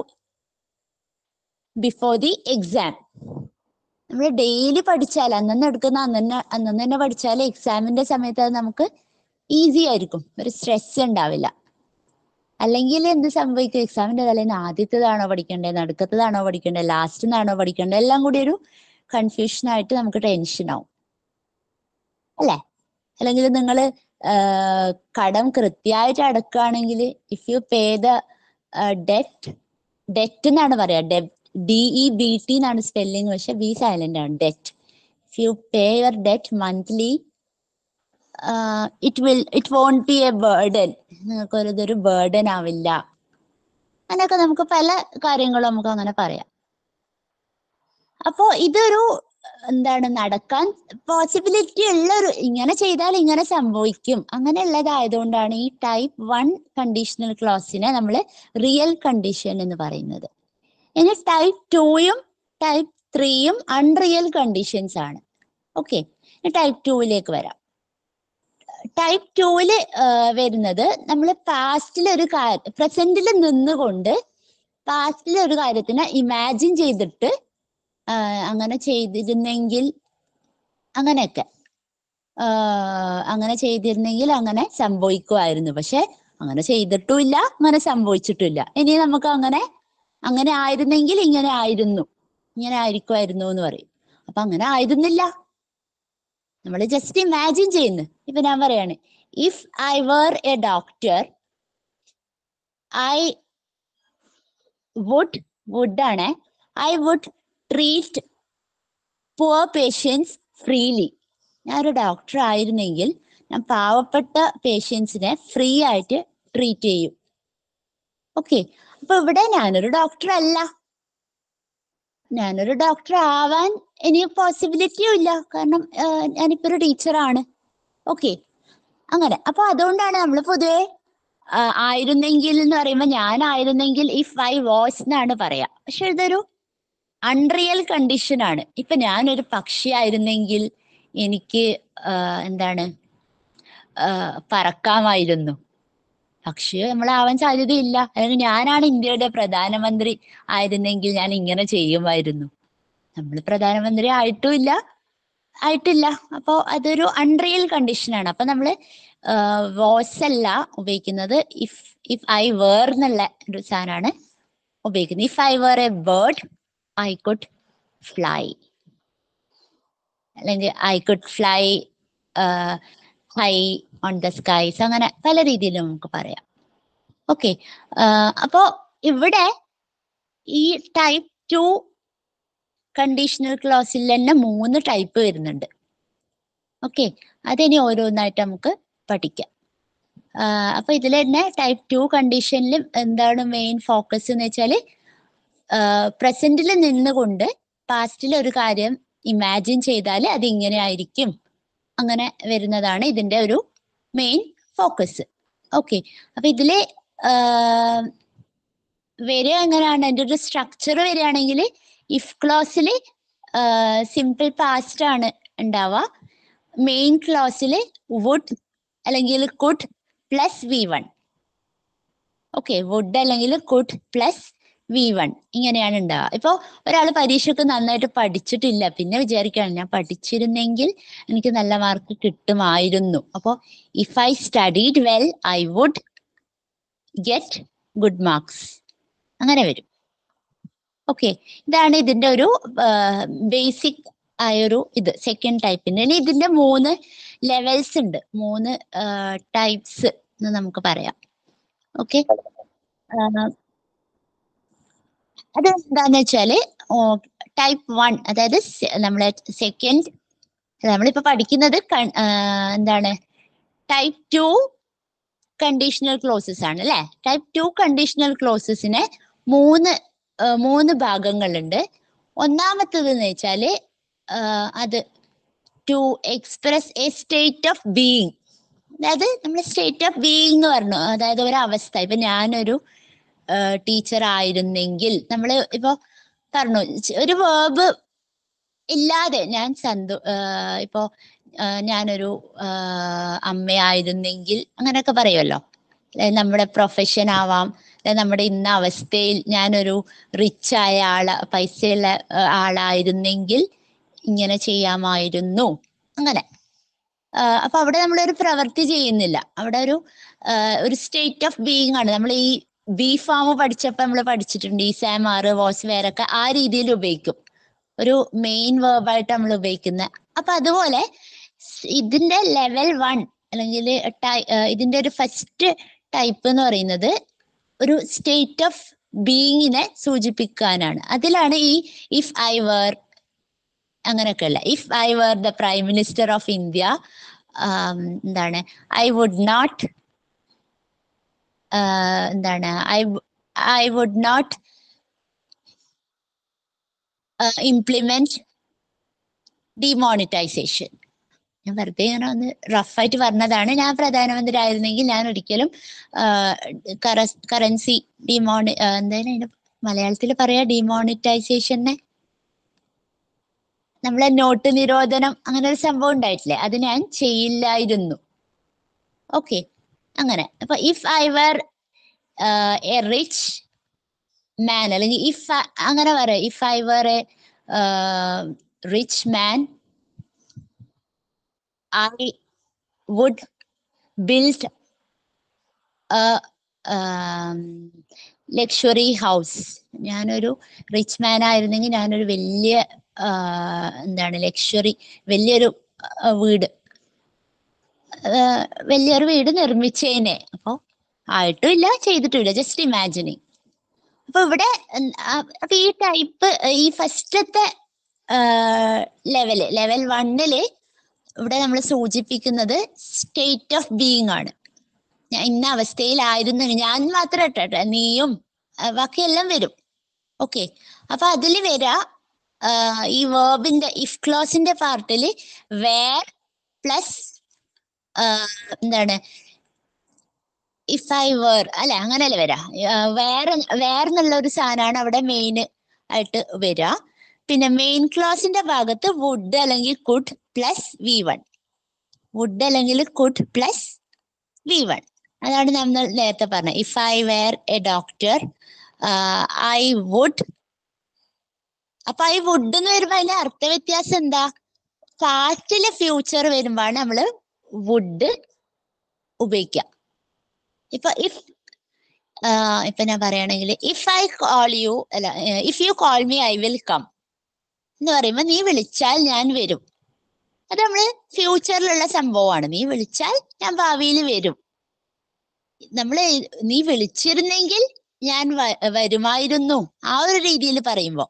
before the exam നമ്മൾ ഡെയിലി പഠിച്ചാൽ അന്നന്ന് എടുക്കുന്ന അന്നന്നെ അന്നന്ന് തന്നെ പഠിച്ചാൽ എക്സാമിന്റെ സമയത്ത് അത് നമുക്ക് ഈസി ആയിരിക്കും ഒരു സ്ട്രെസ് ഉണ്ടാവില്ല അല്ലെങ്കിൽ എന്ത് സംഭവിക്കും എക്സാമിന്റെ തലേന്ന് ആദ്യത്തേതാണോ പഠിക്കേണ്ടത് നടുക്കത്തതാണോ പഠിക്കേണ്ടത് ലാസ്റ്റ് നിന്നാണോ പഠിക്കേണ്ടത് എല്ലാം കൂടി ഒരു കൺഫ്യൂഷൻ ആയിട്ട് നമുക്ക് ടെൻഷൻ ആവും അല്ലേ അല്ലെങ്കിൽ നിങ്ങൾ കടം കൃത്യമായിട്ട് അടക്കുകയാണെങ്കിൽ if you pay the debt debt എന്നാണ് പറയാ debt D E B T എന്നാണ് സ്പെല്ലിംഗ് പക്ഷെ ബി സൈലന്റ് ആണ് debt if you pay your debt monthly it will it won't be a burden നിങ്ങൾക്ക് ഒരു ഇതൊരു ബേർഡൻ ആവില്ല അങ്ങനെയൊക്കെ നമുക്ക് പല കാര്യങ്ങളും നമുക്ക് അങ്ങനെ പറയാം അപ്പോ ഇതൊരു എന്താണ് നടക്കാൻ പോസിബിലിറ്റി ഉള്ള ഒരു ഇങ്ങനെ ചെയ്താൽ ഇങ്ങനെ സംഭവിക്കും അങ്ങനെയുള്ളതായതുകൊണ്ടാണ് ഈ ടൈപ്പ് വൺ കണ്ടീഷണൽ ക്ലോസിനെ നമ്മൾ റിയൽ കണ്ടീഷൻ എന്ന് പറയുന്നത് ഇനി ടൈപ്പ് ടൂയും ടൈപ്പ് ത്രീയും അൺറിയൽ കണ്ടീഷൻസ് ആണ് ഓക്കെ ടൈപ്പ് ടൂവിലേക്ക് വരാം ടൈപ്പ് ടൂവില് വരുന്നത് നമ്മൾ പാസ്റ്റിൽ ഒരു കാര്യം പ്രസന്റിൽ നിന്നുകൊണ്ട് പാസ്റ്റിൽ ഒരു കാര്യത്തിനെ ഇമാജിൻ ചെയ്തിട്ട് ആ, അങ്ങനെ ചെയ്തിരുന്നെങ്കിൽ അങ്ങനെയൊക്കെ ആ, അങ്ങനെ ചെയ്തിരുന്നെങ്കിൽ അങ്ങനെ സംഭവിക്കുമായിരുന്നു പക്ഷെ അങ്ങനെ ചെയ്തിട്ടുമില്ല അങ്ങനെ സംഭവിച്ചിട്ടില്ല ഇനി നമുക്ക് അങ്ങനെ അങ്ങനെ ആയിരുന്നെങ്കിൽ ഇങ്ങനെ ആയിരുന്നു ഇങ്ങനെ ആയിരിക്കുമായിരുന്നു എന്ന് പറയും അപ്പൊ അങ്ങനെ ആയിരുന്നില്ല നമ്മൾ ജസ്റ്റ് ഇമാജിൻ ചെയ്യുന്നു ഇപ്പൊ ഞാൻ പറയാണ് if I were a doctor I would would ആണ് I would treat poor patients freely ഞാൻ ഒരു ഡോക്ടർ ആയിരുന്നെങ്കിൽ ഞാൻ പാവപ്പെട്ട പേഷ്യൻസിനെ ഫ്രീ ആയിട്ട് ട്രീറ്റ് ചെയ്യും ഓക്കെ അപ്പൊ ഇവിടെ ഞാനൊരു ഡോക്ടർ അല്ല ഞാനൊരു ഡോക്ടർ ആവാൻ ഇനി പോസിബിലിറ്റിയും ഇല്ല കാരണം ആഹ് ഞാനിപ്പോ ഒരു ടീച്ചറാണ് ഓക്കെ അങ്ങനെ അപ്പൊ അതുകൊണ്ടാണ് നമ്മൾ പൊതുവെ ആഹ് ആയിരുന്നെങ്കിൽ എന്ന് പറയുമ്പോൾ ഞാനായിരുന്നെങ്കിൽ ഇഫ് ഐ വാസ് എന്നാണ് പറയാ പക്ഷെ ഇതൊരു അൺറിയൽ കണ്ടീഷൻ ആണ് ഇപ്പൊ ഞാനൊരു പക്ഷിയായിരുന്നെങ്കിൽ എനിക്ക് ആഹ് എന്താണ് ആഹ് പറക്കാമായിരുന്നു പക്ഷി നമ്മളാവാൻ സാധ്യതയില്ല അല്ലെങ്കിൽ ഞാനാണ് ഇന്ത്യയുടെ പ്രധാനമന്ത്രി ആയിരുന്നെങ്കിൽ ഞാൻ ഇങ്ങനെ ചെയ്യുമായിരുന്നു നമ്മൾ പ്രധാനമന്ത്രി ആയിട്ടുമില്ല ആയിട്ടില്ല അപ്പോ അതൊരു അൺറിയൽ കണ്ടീഷനാണ് അപ്പൊ നമ്മള് വോസ് അല്ല ഉപയോഗിക്കുന്നത് ഇഫ് ഇഫ് ഐ വേർ എന്നുള്ള ഒരു സാധനമാണ് ഉപയോഗിക്കുന്നത് if I were a bird I could fly അല്ലെങ്കിൽ I could fly high on the skies അങ്ങനെ പല രീതിയിൽ നമുക്ക് പറയാം ഓക്കെ അപ്പോ ഇവിടെ ഈ ടൈപ്പ് ടു കണ്ടീഷണൽ ക്ലോസിൽ തന്നെ മൂന്ന് ടൈപ്പ് വരുന്നുണ്ട് ഓക്കെ അതിനി ഓരോന്നായിട്ട് നമുക്ക് പഠിക്കാം ആഹ് അപ്പൊ ഇതിൽ തന്നെ ടൈപ്പ് ടു കണ്ടീഷനിലും എന്താണ് മെയിൻ ഫോക്കസ് എന്ന് വെച്ചാൽ പ്രസന്റിൽ നിന്നുകൊണ്ട് പാസ്റ്റിൽ ഒരു കാര്യം ഇമാജിൻ ചെയ്താൽ അത് ഇങ്ങനെ ആയിരിക്കും അങ്ങനെ വരുന്നതാണ് ഇതിന്റെ ഒരു മെയിൻ ഫോക്കസ് ഓക്കെ അപ്പൊ ഇതില് ആഹ് വരിക എങ്ങനെയാണ് അതിന്റെ ഒരു സ്ട്രക്ചർ വരികയാണെങ്കിൽ ഇഫ് ക്ലോസിൽ സിമ്പിൾ പാസ്റ്റ് ആണ് ഉണ്ടാവുക മെയിൻ ക്ലോസിൽ വുഡ് അല്ലെങ്കിൽ could plus V one okay would അല്ലെങ്കിൽ കുഡ് പ്ലസ് വി വൺ ഇങ്ങനെയാണ് ഉണ്ടാവുക ഇപ്പോൾ ഒരാൾ പരീക്ഷയ്ക്ക് നന്നായിട്ട് പഠിച്ചിട്ടില്ല പിന്നെ വിചാരിക്കുകയാണ് ഞാൻ പഠിച്ചിരുന്നെങ്കിൽ എനിക്ക് നല്ല മാർക്ക് കിട്ടുമായിരുന്നു അപ്പോൾ if I studied well I would get good marks അങ്ങനെ വരും ഓക്കെ ഇതാണ് ഇതിന്റെ ഒരു ബേസിക് ആയൊരു ഇത് സെക്കൻഡ് ടൈപ്പിന്റെ ഇനി ഇതിന്റെ മൂന്ന് ലെവൽസ് ഉണ്ട് മൂന്ന് ടൈപ്സ് എന്ന് നമുക്ക് പറയാം ഓക്കെ അത് എന്താന്ന് വെച്ചാല് ടൈപ്പ് വൺ അതായത് സെ- നമ്മളെ സെക്കൻഡ് നമ്മളിപ്പോ പഠിക്കുന്നത് കൺ- ആ, എന്താണ് ടൈപ്പ് ടു കണ്ടീഷണൽ ക്ലോസസ് ആണ് അല്ലെ ടൈപ്പ് ടു കണ്ടീഷണൽ ക്ലോസസിന് മൂന്ന് ആ, മൂന്ന് ഭാഗങ്ങളുണ്ട് ഒന്നാമത്തത് എന്ന് വെച്ചാല് ആ, അത് to express a state of being അതായത് നമ്മൾ സ്റ്റേറ്റ് ഓഫ് ബീയിങ് എന്ന് പറഞ്ഞു അതായത് ഒരു അവസ്ഥ ഇപ്പൊ ഞാനൊരു ടീച്ചർ ആയിരുന്നെങ്കിൽ നമ്മൾ ഇപ്പൊ പറഞ്ഞു ച- ഒരു വേർബ് ഇല്ലാതെ ഞാൻ സന്തോ ആ, ഇപ്പോ ആ, ഞാനൊരു ആ, അമ്മയായിരുന്നെങ്കിൽ അങ്ങനെയൊക്കെ പറയുമല്ലോ അതായത് നമ്മുടെ പ്രൊഫഷൻ ആവാം അതായത് നമ്മുടെ ഇന്ന അവസ്ഥയിൽ ഞാനൊരു റിച്ച് ആയ ആള പൈസയുള്ള ആ, ആളായിരുന്നെങ്കിൽ ഇങ്ങനെ ചെയ്യാമായിരുന്നു അങ്ങനെ ആ, അപ്പൊ അവിടെ നമ്മളൊരു പ്രവൃത്തി ചെയ്യുന്നില്ല അവിടെ ഒരു ആ, ഒരു സ്റ്റേറ്റ് ഓഫ് ബീയിങ് ആണ് നമ്മൾ ഈ ബി ഫാം പഠിച്ചപ്പോ നമ്മൾ പഠിച്ചിട്ടുണ്ട് ഈ സാമാർ വോസ് വേറൊക്കെ ആ രീതിയിൽ ഉപയോഗിക്കും ഒരു മെയിൻ വേർബായിട്ട് നമ്മൾ ഉപയോഗിക്കുന്നത് അപ്പൊ അതുപോലെ സ് ഇതിന്റെ ലെവൽ വൺ അല്ലെങ്കിൽ ടൈ- ആ, ഇതിന്റെ ഒരു ഫസ്റ്റ് ടൈപ്പ് എന്ന് പറയുന്നത് ഒരു സ്റ്റേറ്റ് ഓഫ് ബീയിങ്ങിനെ സൂചിപ്പിക്കാനാണ് അതിലാണ് ഈ ഇഫ് ഐ വർ അങ്ങനെയൊക്കെ ഉള്ള if I were the prime minister of India എന്താണ് ഐ വുഡ് നോട്ട് എന്താണ് I I would not implement demonetisation ഞാൻ വെറുതെ ഇങ്ങനെ ഒന്ന് റഫായിട്ട് പറഞ്ഞതാണ് ഞാൻ പ്രധാനമന്ത്രി ആയിരുന്നെങ്കിൽ ഞാൻ ഒരിക്കലും കറൻസി ഡിമോണി എന്തായാലും അതിന്റെ മലയാളത്തിൽ പറയാ ഡിമോണിറ്റൈസേഷനെ നമ്മളെ നോട്ട് നിരോധനം അങ്ങനെ ഒരു സംഭവം ഉണ്ടായിട്ടില്ലേ അത് ഞാൻ ചെയ്യില്ലായിരുന്നു ഓക്കെ അങ്ങനെ അപ്പൊ if I were a rich man അല്ലെങ്കിൽ ഇഫ് അങ്ങനെ പറയാം if I were a rich man I would build luxury house ഞാനൊരു റിച്ച് മാൻ ആയിരുന്നെങ്കിൽ ഞാനൊരു വലിയ ആ, എന്താണ് ലക്ഷറി വലിയൊരു ആ, വീട് ആ, വലിയൊരു വീട് നിർമ്മിച്ചേനെ അപ്പൊ ആയിട്ടും ഇല്ല ചെയ്തിട്ടുമില്ല ജസ്റ്റ് ഇമാജിനിങ് അപ്പൊ ഇവിടെ ഉം, ആ, അപ്പൊ ഈ ടൈപ്പ് ഈ ഫസ്റ്റത്തെ ലെവല് ലെവൽ വണ്ണില് ഇവിടെ നമ്മൾ സൂചിപ്പിക്കുന്നത് സ്റ്റേറ്റ് ഓഫ് ബീയിങ് ആണ് ഞാൻ ഇന്ന അവസ്ഥയിലായിരുന്നു ഞാൻ മാത്രം ഇട്ടെ നീയും ആ, ബാക്കിയെല്ലാം വരും ഓക്കെ അപ്പൊ അതിൽ വരാ ആ, ഈ വേർബിന്റെ ഇഫ് ക്ലോസിന്റെ പാർട്ടിൽ വേർ പ്ലസ് എന്താണ് ഇഫ് ഐ വേർ അല്ലെ അങ്ങനെയല്ലേ വരാ ആ, വേറെ വേറെ എന്നുള്ള ഒരു സാധനമാണ് അവിടെ മെയിൻ ആയിട്ട് വരിക പിന്നെ മെയിൻ ക്ലോസിന്റെ ഭാഗത്ത് വുഡ് അല്ലെങ്കിൽ could plus V one would അല്ലെങ്കിൽ കുഡ് പ്ലസ് വി വൺ അതാണ് നമ്മൾ നേരത്തെ പറഞ്ഞത് if I were a doctor I would അപ്പൊ ഐ വുഡ് എന്ന് വരുമ്പോ അതിന്റെ അർത്ഥ വ്യത്യാസം എന്താ പാസ്റ്റിലെ ഫ്യൂച്ചർ വരുമ്പോഴാണ് നമ്മള് വുഡ് ഉപയോഗിക്കുക ഇപ്പൊ ഇഫ് ഇപ്പൊ ഞാൻ പറയുകയാണെങ്കിൽ ഇഫ് ഐ കോൾ യു അല്ല if you call me I will come എന്ന് പറയുമ്പോ നീ വിളിച്ചാൽ ഞാൻ വരും അത് നമ്മള് ഫ്യൂച്ചറിലുള്ള സംഭവമാണ് നീ വിളിച്ചാൽ ഞാൻ ഭാവിയിൽ വരും നമ്മള് നീ വിളിച്ചിരുന്നെങ്കിൽ ഞാൻ വ- വരുമായിരുന്നു ആ ഒരു രീതിയിൽ പറയുമ്പോ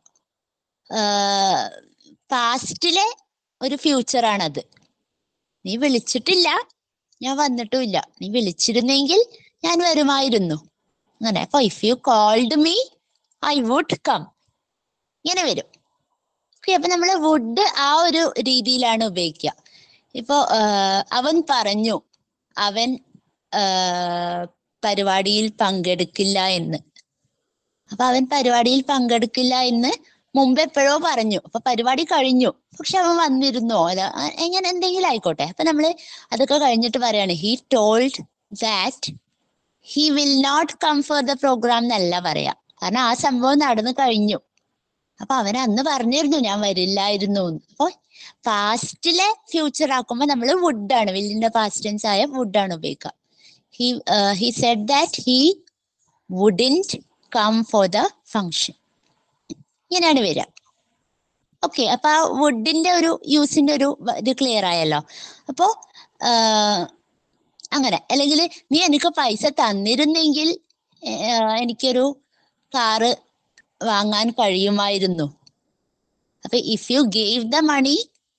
പാസ്റ്റിലെ ഒരു ഫ്യൂച്ചറാണത് നീ വിളിച്ചിട്ടില്ല ഞാൻ വന്നിട്ടുമില്ല നീ വിളിച്ചിരുന്നെങ്കിൽ ഞാൻ വരുമായിരുന്നു അങ്ങനെ അപ്പൊ if you called me I would come ഇങ്ങനെ വരും ഓക്കെ അപ്പൊ നമ്മള് വുഡ് ആ ഒരു രീതിയിലാണ് ഉപയോഗിക്കുക ഇപ്പൊ ആഹ് അവൻ പറഞ്ഞു അവൻ ആഹ് പരിപാടിയിൽ പങ്കെടുക്കില്ല എന്ന് അപ്പൊ അവൻ പരിപാടിയിൽ പങ്കെടുക്കില്ല എന്ന് മുമ്പ് എപ്പോഴോ പറഞ്ഞു അപ്പൊ പരിപാടി കഴിഞ്ഞു പക്ഷെ അവൻ വന്നിരുന്നോ അല്ല അ- എങ്ങനെ എന്തെങ്കിലും ആയിക്കോട്ടെ അപ്പൊ നമ്മള് അതൊക്കെ കഴിഞ്ഞിട്ട് പറയാണ് he told that he will not come for the programme എന്നല്ല പറയാ കാരണം ആ സംഭവം നടന്നു കഴിഞ്ഞു അപ്പൊ അവൻ അന്ന് പറഞ്ഞിരുന്നു ഞാൻ വരില്ലായിരുന്നു എന്ന്. അപ്പൊ പാസ്റ്റിലെ ഫ്യൂച്ചർ ആക്കുമ്പോ നമ്മൾ വുഡ് ആണ് വില്ലിന്റെ പാസ്റ്റ് ടെൻസ് ആയ വുഡ് ആണ് ഉപയോഗിക്കുക he he said that he wouldn't come for the function ഇങ്ങനെയാണ് വരിക ഓക്കെ അപ്പൊ ആ വുഡിന്റെ ഒരു യൂസിന്റെ ഒരു വ- ഇത് ക്ലിയർ ആയല്ലോ അപ്പോ ആഹ്, അങ്ങനെ അല്ലെങ്കിൽ നീ എനിക്ക് പൈസ തന്നിരുന്നെങ്കിൽ ഏഹ്, എനിക്കൊരു കാറ് വാങ്ങാൻ കഴിയുമായിരുന്നു അപ്പൊ if you gave the money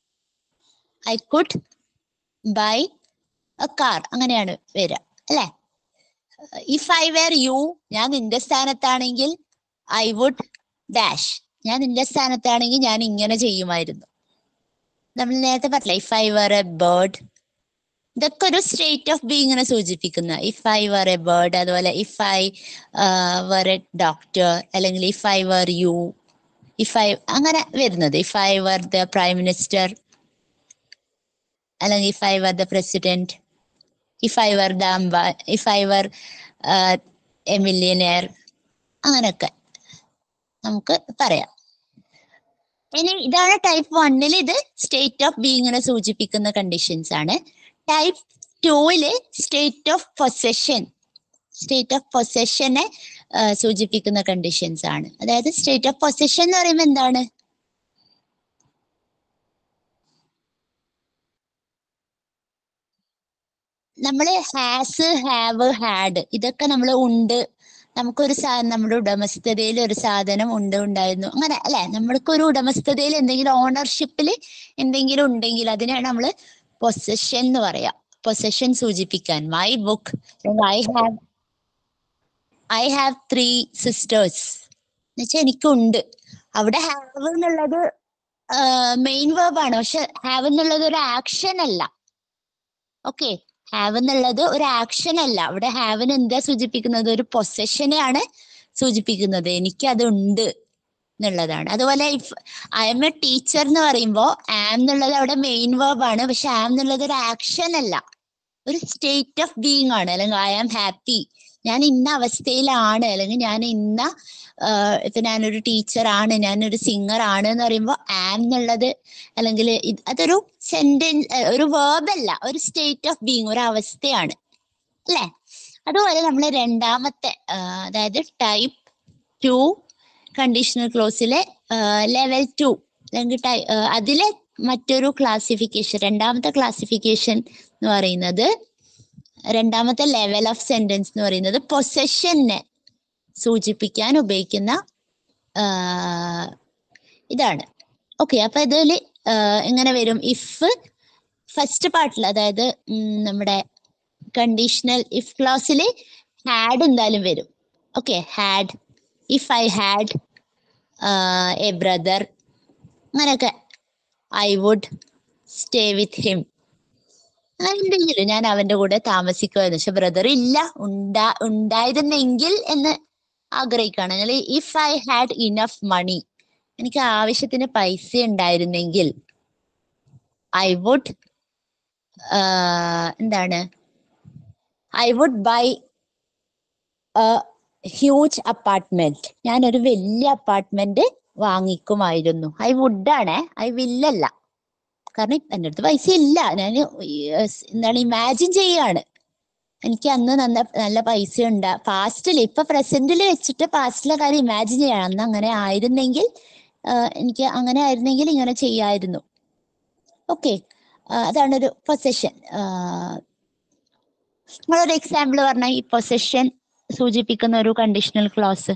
I could buy a car അങ്ങനെയാണ് വരിക അല്ലെ ഇഫ് ഐ വെയർ യു ഞാൻ നിന്റെ സ്ഥാനത്താണെങ്കിൽ ഐ വുഡ് ഡാഷ് ഞാൻ നിന്റെ സ്ഥാനത്താണെങ്കിൽ ഞാൻ ഇങ്ങനെ ചെയ്യുമായിരുന്നു നമ്മൾ നേരത്തെ പറഞ്ഞില്ല if I were a bird ഇതൊക്കെ ഒരു സ്റ്റേറ്റ് ഓഫ് ബീയിങ്ങിനെ സൂചിപ്പിക്കുന്ന if I were a bird അതുപോലെ if I were a doctor അല്ലെങ്കിൽ if I were you if I അങ്ങനെ വരുന്നത് if I were the prime minister അല്ലെങ്കിൽ if I were the president if I were the അംബ if I were a millionaire അങ്ങനെയൊക്കെ നമുക്ക് പറയാം ഇനി ഇതാണ് ടൈപ്പ് വണ്ണിൽ ഇത് സ്റ്റേറ്റ് ഓഫ് ബീയിങ്ങിനെ സൂചിപ്പിക്കുന്ന കണ്ടീഷൻസ് ആണ് ടൈപ്പ് ടൂവില് state of possession state of പൊസഷനെ സൂചിപ്പിക്കുന്ന കണ്ടീഷൻസ് ആണ് അതായത് സ്റ്റേറ്റ് ഓഫ് പൊസഷൻ എന്ന് പറയുമ്പോൾ എന്താണ് നമ്മള് ഹാസ് ഹാവ് ഹാഡ് ഇതൊക്കെ നമ്മൾ ഉണ്ട് നമുക്കൊരു സാധനം നമ്മുടെ ഉടമസ്ഥതയിൽ ഒരു സാധനം ഉണ്ട് ഉണ്ടായിരുന്നു അങ്ങനെ അല്ലെ നമ്മൾക്ക് ഒരു ഉടമസ്ഥതയിൽ എന്തെങ്കിലും ഓണർഷിപ്പിൽ എന്തെങ്കിലും ഉണ്ടെങ്കിൽ അതിനെയാണ് നമ്മൾ പൊസഷൻ എന്ന് പറയാ പൊസഷൻ സൂചിപ്പിക്കാൻ my book I have I have three sisters എന്നുവെച്ചാൽ എനിക്കുണ്ട് അവിടെ ഹാവ് എന്നുള്ളത് മെയിൻ വേർബ് ആണ് പക്ഷെ ഹാവ് എന്നുള്ളത് ഒരു ആക്ഷൻ അല്ല ഓക്കെ ഹാവ് എന്നുള്ളത് ഒരു ആക്ഷൻ അല്ല അവിടെ ഹാവിന് എന്താ സൂചിപ്പിക്കുന്നത് ഒരു പൊസഷനെയാണ് സൂചിപ്പിക്കുന്നത് എനിക്ക് അത് ഉണ്ട് എന്നുള്ളതാണ് അതുപോലെ if I am a teacher എന്ന് പറയുമ്പോൾ ആം എന്നുള്ളത് അവിടെ മെയിൻ വേർബ് ആണ് പക്ഷെ ആം എന്നുള്ളത് ഒരു ആക്ഷൻ അല്ല ഒരു സ്റ്റേറ്റ് ഓഫ് ബീയിങ് ആണ് അല്ലെങ്കിൽ ഐ ആം ഹാപ്പി ഞാൻ ഇന്ന അവസ്ഥയിലാണ് അല്ലെങ്കിൽ ഞാൻ ഇന്ന ആഹ് ഇപ്പൊ ഞാനൊരു ടീച്ചറാണ് ഞാനൊരു സിംഗർ ആണ് എന്ന് പറയുമ്പോൾ ആം എന്നുള്ളത് അല്ലെങ്കിൽ ഇത് അതൊരു സെന്റൻസ് ഒരു വേർബ് അല്ല ഒരു സ്റ്റേറ്റ് ഓഫ് ബീയിങ് ഒരു അവസ്ഥയാണ് അല്ലെ അതുപോലെ നമ്മൾ രണ്ടാമത്തെ ആഹ് അതായത് ടൈപ്പ് ടു കണ്ടീഷണൽ ക്ലോസിലെ ലെവൽ ടു അല്ലെങ്കിൽ ടൈ ആഹ് അതിലെ മറ്റൊരു ക്ലാസിഫിക്കേഷൻ രണ്ടാമത്തെ ക്ലാസിഫിക്കേഷൻ എന്ന് പറയുന്നത് രണ്ടാമത്തെ ലെവൽ ഓഫ് സെന്റൻസ് എന്ന് പറയുന്നത് പൊസഷനെ സൂചിപ്പിക്കാൻ ഉപയോഗിക്കുന്ന ആഹ് ഇതാണ് ഓക്കെ അപ്പൊ ഇതിൽ എങ്ങനെ വരും ഇഫ് ഫസ്റ്റ് പാർട്ടിൽ അതായത് ഉം, നമ്മുടെ കണ്ടീഷണൽ ഇഫ് ക്ലോസിൽ ഹാഡ് എന്തായാലും വരും okay had if I had a brother അങ്ങനെയൊക്കെ I would stay with him അങ്ങനെ എന്തെങ്കിലും ഞാൻ അവന്റെ കൂടെ താമസിക്കുമായിരുന്നു പക്ഷെ ബ്രദർ ഇല്ല ഉണ്ടാ ഉണ്ടായിരുന്നെങ്കിൽ എന്ന് ആഗ്രഹിക്കുകയാണ് അല്ലെങ്കിൽ if I had enough money എനിക്ക് ആവശ്യത്തിന് പൈസ ഉണ്ടായിരുന്നെങ്കിൽ ഐ വുഡ് എന്താണ് I would buy huge apartment ഞാനൊരു വലിയ അപ്പാർട്ട്മെന്റ് വാങ്ങിക്കുമായിരുന്നു ഐ വുഡ് ആണേ ഐ വില്ലല്ല കാരണം ഇപ്പ എൻ്റെ അടുത്ത് പൈസ ഇല്ല ഞാൻ എന്താണ് ഇമാജിൻ ചെയ്യാണ് എനിക്ക് അന്ന് നല്ല നല്ല പൈസ ഉണ്ട് പാസ്റ്റിൽ ഇപ്പൊ പ്രസന്റിൽ വെച്ചിട്ട് പാസ്റ്റിലെ കാര്യം ഇമാജിൻ ചെയ്യണം അന്ന് അങ്ങനെ ആയിരുന്നെങ്കിൽ ആ, എനിക്ക് അങ്ങനെ ആയിരുന്നെങ്കിൽ ഇങ്ങനെ ചെയ്യായിരുന്നു ഓക്കെ അതാണ് ഒരു പൊസഷൻ നിങ്ങളൊരു എക്സാമ്പിൾ പറഞ്ഞ ഈ പൊസഷൻ സൂചിപ്പിക്കുന്ന ഒരു കണ്ടീഷണൽ ക്ലോസ്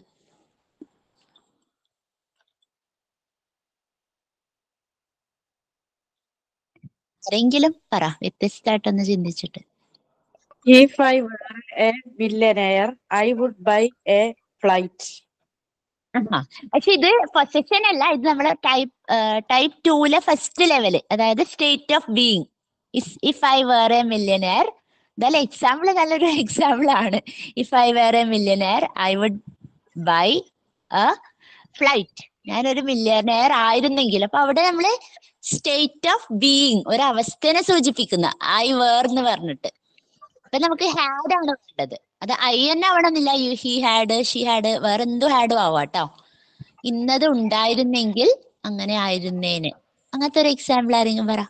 ആരെങ്കിലും പറ വ്യത്യസ്തമായിട്ടൊന്ന് ചിന്തിച്ചിട്ട് If I were a millionaire, I would buy a flight. ആഹാ. പക്ഷെ ഇത് പൊസഷൻ അല്ല ഇത് നമ്മളെ ടൈപ്പ് ടൈപ്പ് ടൂലെ ഫസ്റ്റ് ലെവല് അതായത് state of being if I were a millionaire ഇതല്ല എക്സാമ്പിൾ നല്ലൊരു എക്സാമ്പിൾ ആണ് if I were a millionaire I would buy a flight ഞാനൊരു മില്യനെയർ ആയിരുന്നെങ്കിൽ അപ്പൊ അവിടെ നമ്മള് സ്റ്റേറ്റ് ഓഫ് ബീയിങ് ഒരു അവസ്ഥനെ സൂചിപ്പിക്കുന്ന ഐ വേർ എന്ന് പറഞ്ഞിട്ട് അപ്പൊ നമുക്ക് ഹാഡ് ആണ് വേണ്ടത് അത് ഐ തന്നെ ആവണമെന്നില്ല you he had she had വേറെ എന്തു ഹാഡും ആവാട്ടോ ഇന്നത് ഉണ്ടായിരുന്നെങ്കിൽ അങ്ങനെ ആയിരുന്നേന് അങ്ങനത്തെ ഒരു എക്സാമ്പിൾ ആരെങ്കിലും പറ